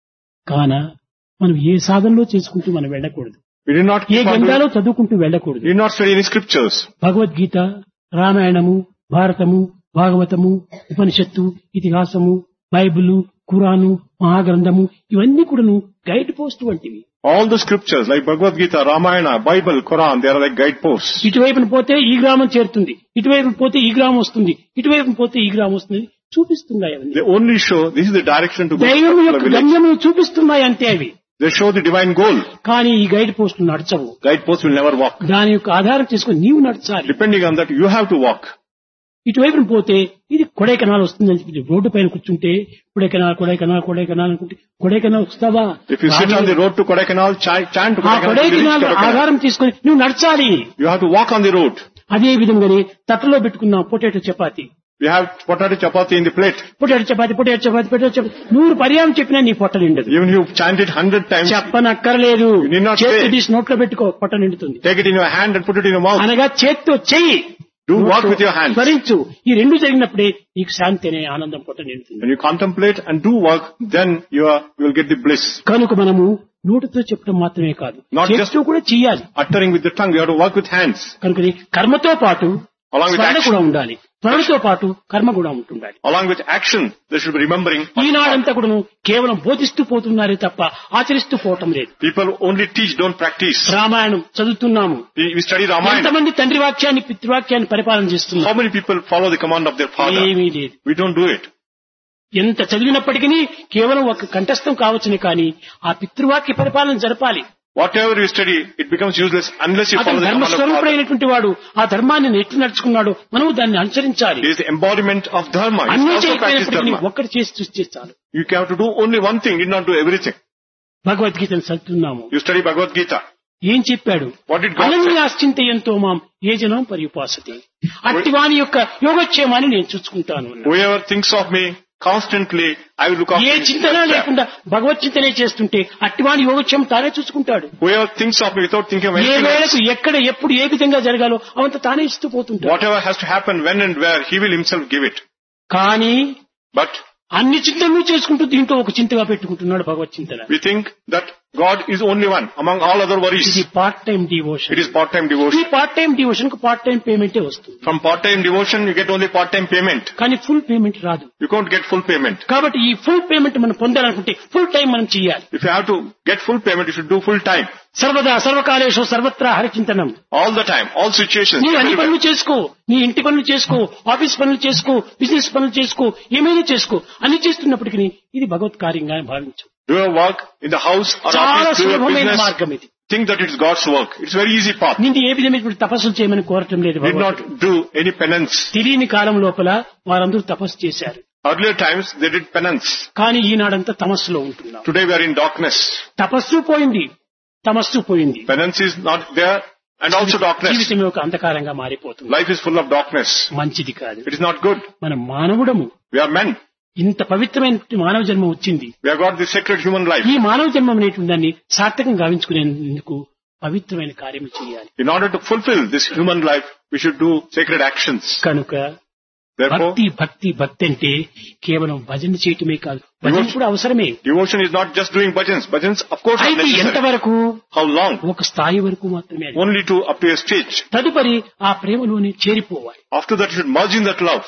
కాన మనం ఏ సాధనలో చేసుకుంటూ మనం వెళ్ళకూడదు We did not A keep on గ్రంథాలు doing, చదువుకుంటూ వెళ్ళకూడదు we did not study any scriptures. Bhagavad Gita రామాయణము భారతము భాగవతము ఉపనిషత్తు ఇతిహాసము బైబిల్ ఖురాను మహాగ్రంథము ఇవన్నీ కూడాను గైడ్ పోస్ట్ వంటివి All the scriptures like Bhagavad Gita, Ramayana, Bible, Quran, they are like guideposts. ఇటువైపున పోతే ఈ గ్రామం చేరుతుంది ఇటువైపున పోతే ఈ గ్రామం వస్తుంది ఇటువైపున పోతే ఈ గ్రామం వస్తుంది చూపిస్తున్నాయి అవన్నీ They only show this is the direction to go to దైవం the యొక్క village. గమ్యము చూపిస్తున్నాయి అంతే అవి They show the divine goal. కానీ ఈ గైడ్ పోస్టులు నడచవు Guideposts will never walk. దాని యొక్క ఆధారం చేసుకుని నీవు నడచాలి Depending on that, you have to walk. ఇటువైపున పోతే ఇది కొడైకెనాల్ వస్తుందని చెప్పి రోడ్డు పైన కూర్చుంటే కొడైకెనాల్ కొడైకెనాల్ కొడైకెనాల్ అనుకుంటే కొడైకెనాల్ వస్తావా If you sit on the road to Kodaikanal, chant, chant ఆ Kodaikanal, till you reach Kodaikanal Kodaikanal. ఆధారం తీసుకొని నువ్వు నడచాలి You have to walk on the road. అదే విధంగానే తట్టలో పెట్టుకున్నాం potato chapati We have potato chapati in the plate. Potato chapati potato chapati potato chapati నూరు పర్యాయం చెప్పినా నీ పొట్ట నిండదు Even you chant it hundred times, చెప్పనక్కర్లేదు You need not చేతి say. తీసి నోట్లో పెట్టుకో పొట్ట నిండుతుంది take it in your hand and put it in your mouth. అనగా చేత్తో చెయ్యి Do work with your hands. స్మరించు ఈ రెండు జరిగినప్పుడే నీకు శాంతి అనే ఆనందం పొట్ట నిండుతుంది When you contemplate and do work, then you are, you will get the bliss. కనుక మనము నోటితో చెప్పడం మాత్రమే కాదు Not just- చేతితో కూడా చెయ్యాలి Uttering with the tongue, you have to work with hands. కనుక ఇది కర్మతో పాటు Along with స్మరణ action. కూడా ఉండాలి స్మరణతో పాటు కర్మ కూడా ఉంటుండాలి Along with action, there should be remembering. ఈనాడంతా కూడా కేవలం బోధిస్తూ పోతున్నారే తప్ప ఆచరిస్తూ పోవటం లేదు People only teach, don't practice. Ramayanam చదువుతున్నాము We we study Ramayana. ఎంతమంది తండ్రి వాక్యాన్ని పితృవాక్యాన్ని పరిపాలన చేస్తున్నారు How many people follow the command of their father? ఏమీ లేదు We don't do it. ఎంత చదివినప్పటికీ కేవలం ఒక కంఠస్థం కావచ్చునే కానీ ఆ పితృవాక్య పరిపాలన జరపాలి Whatever you study, it becomes useless unless you అతను follow the command of father. ధర్మస్వరూపుడైనటువంటి వాడు ఆ ధర్మాన్ని ఎట్లు నడుచుకున్నాడు మనము దాన్ని అనుసరించాలి It is the embodiment of dharma. You అన్ని also practice చేయకపోయినప్పటికీ dharma. ఒక్కటి చేసి చూస్తే చాలు You have to do only one thing, did not do everything. భగవద్గీతను చదువుతున్నాము You study Bhagavad Gita. ఏం చెప్పాడు What did God say? అనన్యాశ్చింతయంతో మాం ఏ జనం పరిపాసతి అట్టి వాని యొక్క యోగక్షేమాన్ని నేను చూసుకుంటాను అన్నాడు. Whoever thinks of me constantly, I will look after A his చింతన welfare. లేకుండా భగవత్ చింతనే చేస్తుంటే అట్టివాని యోగక్షేమం తానే చూసుకుంటాడు Whoever thinks of me without thinking of A anything else, వేళకు ఎక్కడ ఎప్పుడు ఏ విధంగా జరగాలో అవంత తానే ఇస్తూ పోతుంటాడు whatever has to happen, when and where, he will himself give it. కానీ But అన్ని చింతనలు చేసుకుంటూ దీంట్లో ఒక చింతగా పెట్టుకుంటున్నాడు భగవత్ చింతన we think that God is only one among all other ఇది worries. Part time devotion It is part-time ఈ devotion. పార్ట్ టైం డివోషన్ కు part time పేమెంటే వస్తుంది From part-time devotion, you get only part-time payment. కానీ full payment రాదు You can't get full payment. కాబట్టి ఈ full payment మనం పొందాలనుకుంటే ఫుల్ టైం మనం చేయాలి If you have to get full payment, you should do full time. సర్వదా సర్వకాలేషు సర్వత్రా హరిచింతనం All the time, all situations. నీ అన్ని everywhere. పనులు చేసుకో నీ ఇంటి పనులు చేసుకో ఆఫీస్ పనులు చేసుకో బిజినెస్ పనులు చేసుకో ఏమైనా చేసుకో అన్ని చేస్తున్నప్పటికీ ఇది భగవత్ కార్యంగా భావించు Do your work in the house or చాలా office, do your సులభమైన business. మార్గం ఇది Think that it's God's work. It's very easy path. నిన్ను ఏ విధమైనటువంటి తపస్సులు చేయమని కోరటం లేదు Did భగవంతుడు. not do any penance. తెలియని కాలం లోపల వారందరూ తపస్సు చేశారు Earlier times, they did penance. కానీ ఈనాడంతా తమస్సులో ఉంటున్నాం Today we are in darkness. తపస్సు పోయింది తమస్సు పోయింది Penance is not there and also darkness. జీవితం ఒక అంధకారంగా మారిపోతుంది Life is full of darkness. మంచిది కాదు It is not good. మనం మానవుడము We are men. ఇంత పవిత్రమైన మానవ జన్మ వచ్చింది We have got the sacred human life. ఈ మానవ జన్మం అనేటువంటి దాన్ని సార్థకంగా గావించుకునేందుకు పవిత్రమైన కార్యము చేయాలి In order to fulfill this human life, we should do sacred actions. కనుక Therefore, భక్తి భక్తి భక్తి అంటే కేవలం భజన చేయటమే కాదు భజన కూడా అవసరమే devotion is not just doing bhajans. Bhajans, of course, are అయితే necessary. ఎంతవరకు How long? ఒక స్థాయి వరకు మాత్రమే అది. Only to up to a stage. తదుపరి ఆ ప్రేమలోని చేరిపోవాలి After that, you should merge in that love.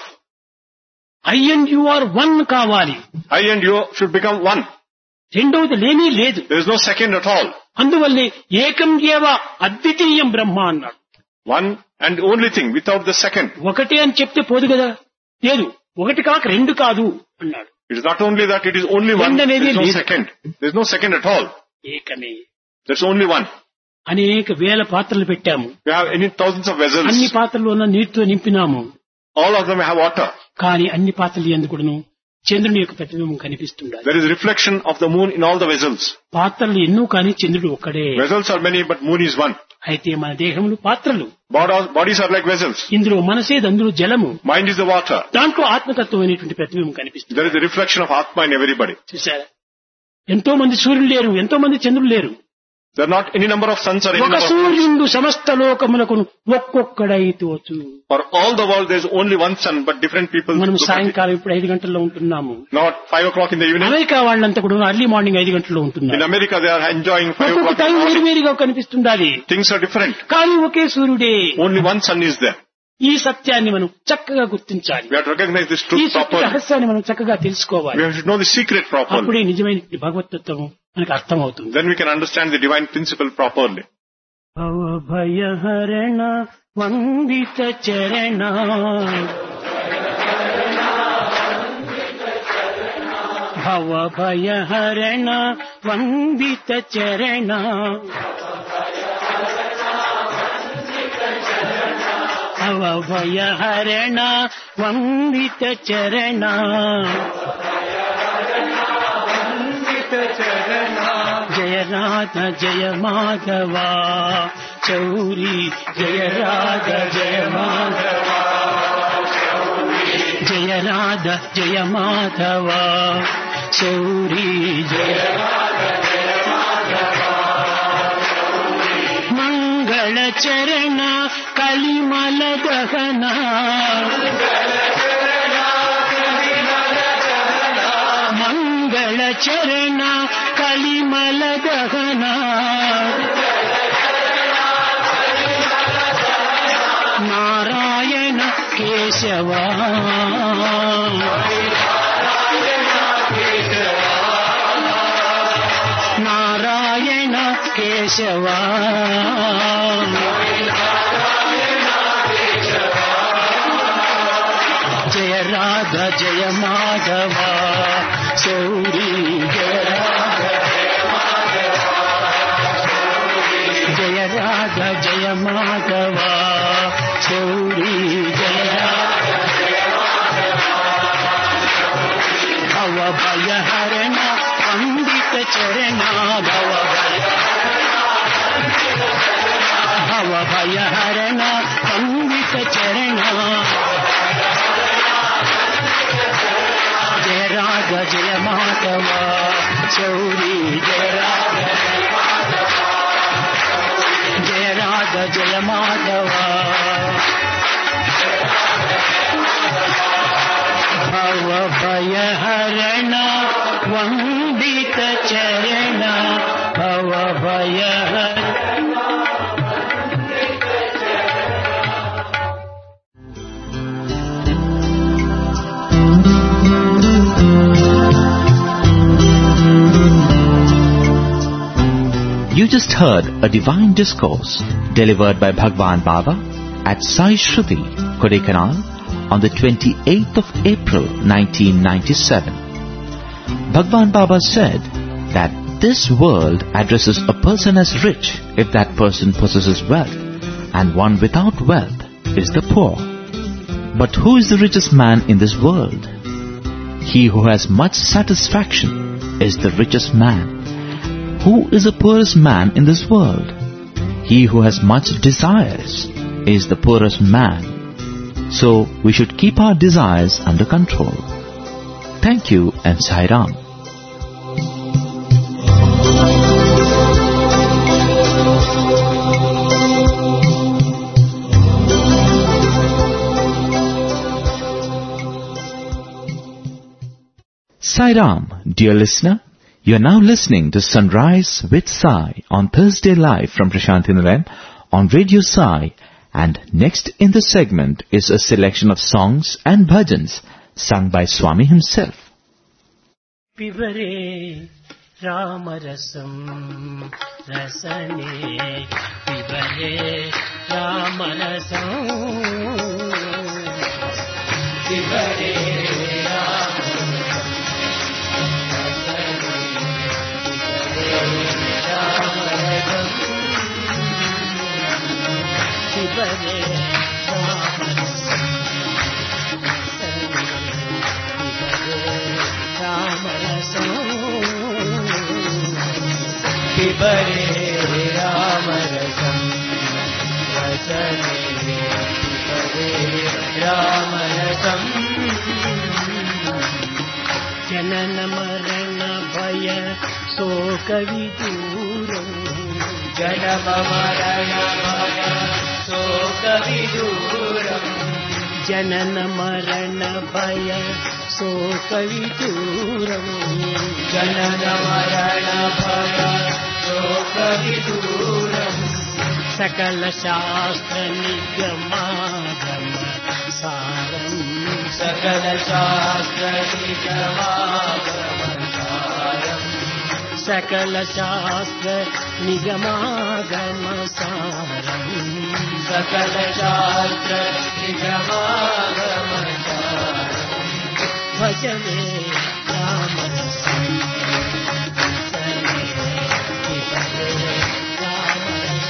I and you are one కావాలి I and you should become one. రెండవది లేనే లేదు There is no second at all. అందువల్లే ఏకం ఏవ అద్వితీయం బ్రహ్మ అన్నాడు One and only thing without the second. ఒకటే అని చెప్తే పోదు కదా లేదు ఒకటి కాక రెండు కాదు అన్నాడు It is not only that it is only one, End there అనేది is no లేదు. second. There is no second at all. ఏకమే There's only one. అనేక వేల పాత్రలు పెట్టాము We have any thousands of vessels. అన్ని పాత్రలు ఉన్న నీటితో నింపినాము All of them have water. కానీ అన్ని పాత్రలు ఎందుకును చంద్రుని యొక్క ప్రతిబింబం కనిపిస్తుండాలి There is a reflection of the moon in all the vessels. పాత్రలు ఎన్నో కానీ చంద్రుడు ఒక్కడే Vessels are many, but moon is one. అయితే మన దేహములు పాత్రలు Bod- Bodies are like vessels. ఇందులో మనసేది అందులో జలము Mind is the water. దాంట్లో ఆత్మతత్వం అనేటువంటి ప్రతిబింబం కనిపిస్తుంది There is a reflection of Atma in everybody. చూసారా ఎంతో మంది సూర్యులు లేరు ఎంతో మంది చంద్రులు లేరు There are not any number of suns or any ఒక number of moons. సూర్యుడు సమస్త లోకములకు ఒక్కొక్కడై తోచు For all the world, there is only one sun, but different people. మనం look at it. సాయంకాలం ఇప్పుడు ఐదు గంటల్లో ఉంటున్నాము Now at five o'clock in the evening, America వాళ్ళంతా కూడా అర్లీ మార్నింగ్ ఐదు గంటల్లో in ఉంటున్నారు America, they are enjoying five ఒక్కొక్క o'clock. in టైం the వేరు morning. వేరుగా కనిపిస్తుండాలి Things are different. కానీ ఒకే సూర్యుడే Only one sun is there. ఈ సత్యాన్ని మనం చక్కగా గుర్తించాలి We have to recognize this ఈ truth సత్య properly. రహస్యాన్ని మనం చక్కగా తెలుసుకోవాలి We have to know the secret properly. అప్పుడే నిజమైన భగవతత్వం మనకు అర్థమవుతుంది Then we can understand the divine principle properly. భవభయహరణ వందిత చరణ భవభయహరణ వందిత చరణ భవభయహరణ వందిత చరణ జయ రాధ జయ మాధవ చౌరి జయ రాధ జయ మాధవ జయ రాధ జయ మాధవ చౌరి జయ మంగళ చరణ కలిమల దహన మంగళ చరణ కలిమల దహన నారాయణ కేశవ నారాయణ కేశవ జయ రాధ జయ మాధవ సౌరీ జయ రాధ జయ రాధ జయ మాధవ సౌరీ జయ భవ భయ హరణ పండిత చరణ భవ భయ భవ భయ హరణ పండిత చరణ జయ రాధ జయ మాధవ చౌరీ జయ రాధ జయ రాధ జయ మాధవ భవ భయ హరణ వందిత చరణ భవ భయ హరణ You just heard a divine discourse delivered by Bhagwan Baba at Sai Shruti, Kodaikanal on the 28th of April 1997. Bhagwan Baba said that this world addresses a person as rich if that person possesses wealth and one without wealth is the poor. But who is the richest man in this world? He who has much satisfaction is the richest man. Who is the poorest man in this world? He who has much desires is the poorest man. So we should keep our desires under control. Thank you and Sai Ram. Sai Ram, dear listener, you are now listening to Sunrise with Sai on Thursday live from Prashantinaran on Radio Sai and next in the segment is a selection of songs and bhajans sung by Swami himself. పిబరే రామరసం రసనే పిబరే రామరసం పిబరే रे राम रसम राम रसम पिबरे रामरसम् वचने पिबरे रामरसम् जनन मरण भय शोक विदूरम् जनम मरण भय शोकविदूरम् जनन मरण भय शोक विदूरम् जनन मरण भय शोकविदूरम् सकल शास्त्र निगमागम सारम् सकल शास्त्र निगमागमसारम् सकल शास्त्र निगमागम सारम् सकल शास्त्र निगमागमसारम् भजने राम रसम् सने पिबरे राम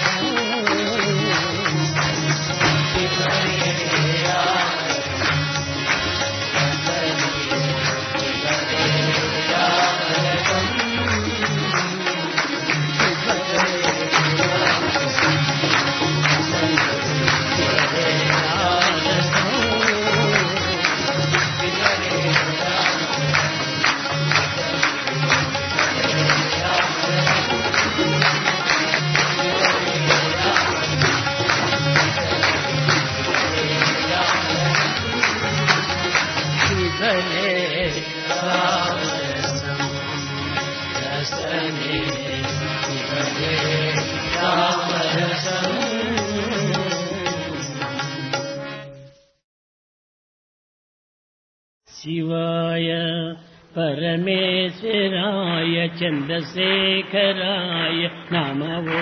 पिबरे राम रसम् रसने पिबरे राम शिवाय परमेश्वराय चन्द्रशेखराय नमवो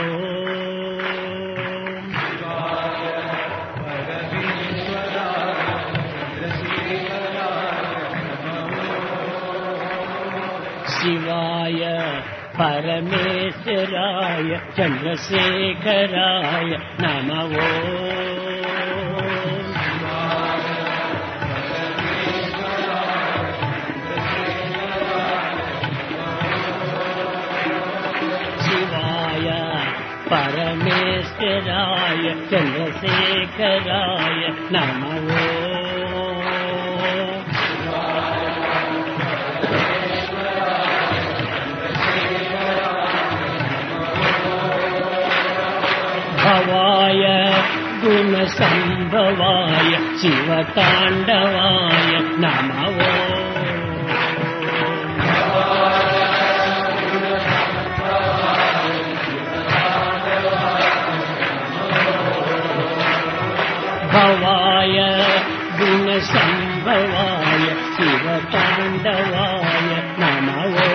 शिवाय परमेश्वराय चन्द्रशेखराय नमवो शिवाय परमेश्वराय चन्द्रशेखराय नमवो भवाय गुणसम्भवाय शिवताण्डवाय नमवो भवाय गुणसम्भवाय शिवताण्डवाय नमवो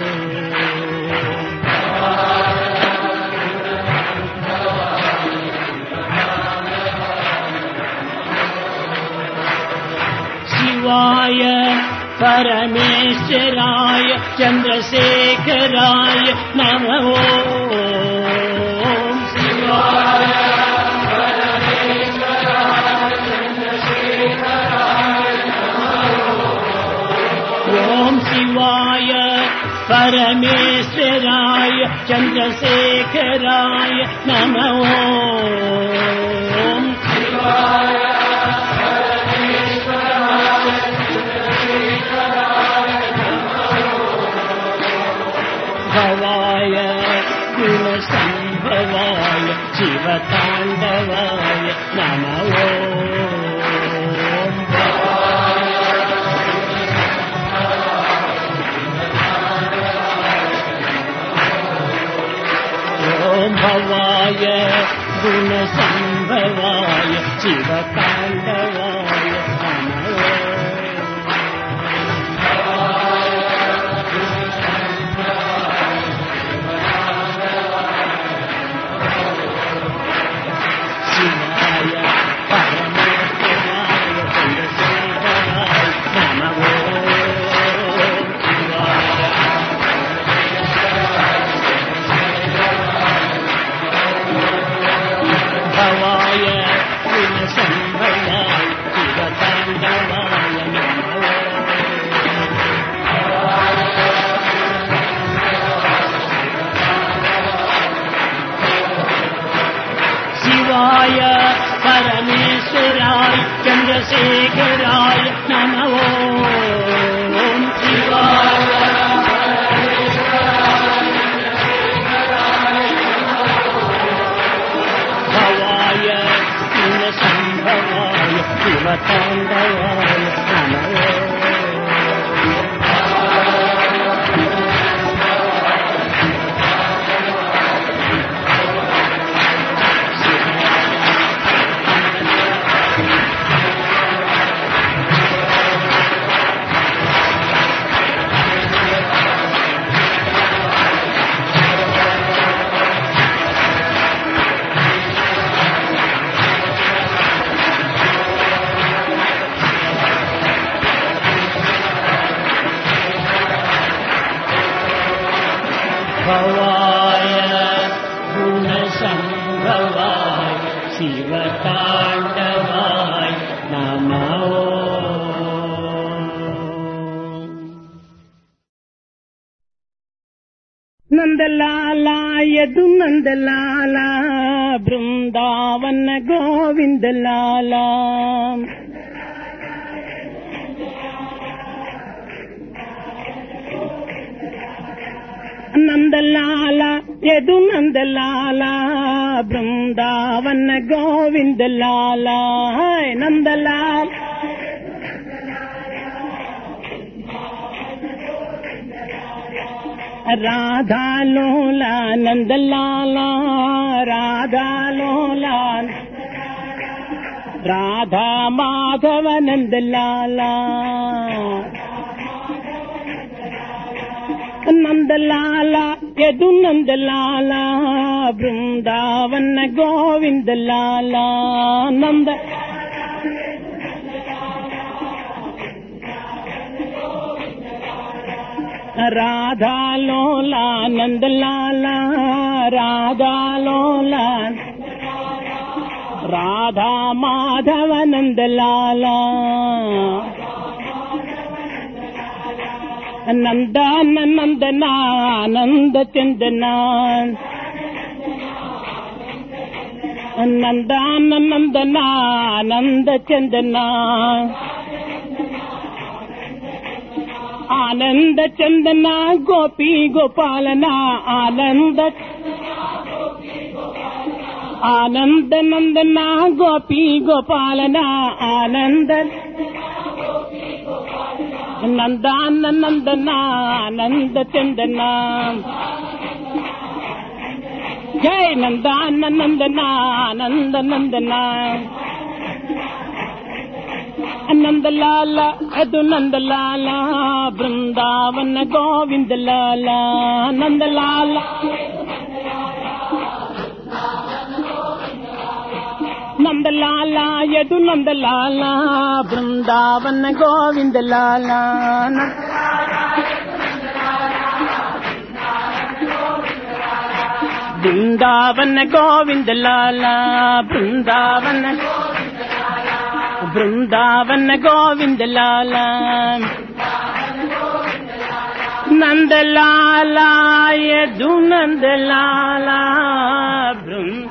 शिवाय परमेश्वराय चन्द्रशेखराय नमो शिवाय ॐ शिवाय परमेश्वराय चन्द्रशेखराय नमो भवाय गुणसम्भवाय शिवताण्डवाय नमो ॐ भवाय गुणसम्भवाय शिवताण्डवाय नमो शिवाय परमेश्वराय చంద్రశేఖరాయ నమో శివాయ భవాయ సంభవాయ శివతాండవాయ నమో भवाय गुणसम्भवाय शिवताण्डवाय नमो నందలాల యదు నందలాల బృందావన గోవిందలాల నందలాల యదు నందలాల బృందావన గోవిందలాల నందలాల రాధా లోలా నందలాల రాధా లోలా రాధా మాధవ నందలాల నందలాల యదు నందలాల బృందావన గోవిందలాల నంద రాధా లోలా నందలాల రాధా లోలా రాధా మాధవ నందలాల నందాన నందన ఆనంద చందన నందాన నందన ఆనంద చందన ఆనంద చందన గోపి గోపాలన ఆనంద ఆనంద నందన గోపి గోపాలన ఆనంద నందాన నందన ఆనంద చందన జై నందాన నందన ఆనంద నందన నందలాల అదు నందలాల బృందావన గోవిందలాల నందలాల నందలాల యదు నందలాల బృందావన గోవిందలాల బృందావన గోవిందలాల బృందావన బృందావన గోవిందలాల నందలాల యదు నందలాల బృంద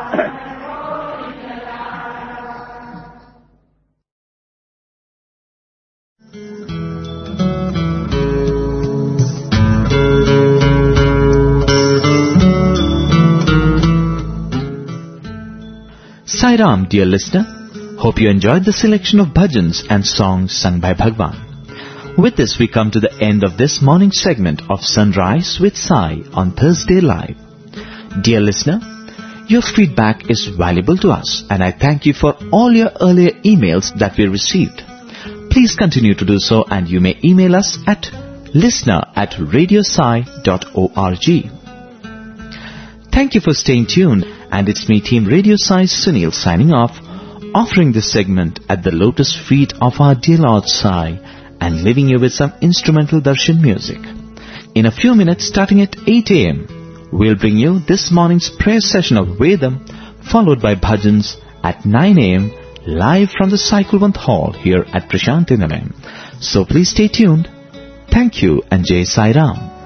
Sai Ram, dear listener. Hope you enjoyed the selection of bhajans and songs sung by Bhagwan. With this, we come to the end of this morning segment of Sunrise with Sai on Thursday Live. Dear listener, your feedback is valuable to us and I thank you for all your earlier emails that we received. Please continue to do so and you may email us at listener at radiosci.org. Thank you for staying tuned and it's me team Radio Sai Sunil signing off offering this segment at the lotus feet of our dear Lord Sai and leaving you with some instrumental darshan music. In a few minutes starting at 8 a.m. we'll bring you this morning's prayer session of Vedam followed by bhajans at 9 a.m. live from the Cyclevant Hall here at Prashanti Nilayam. So please stay tuned. Thank you and Jai Sai Ram.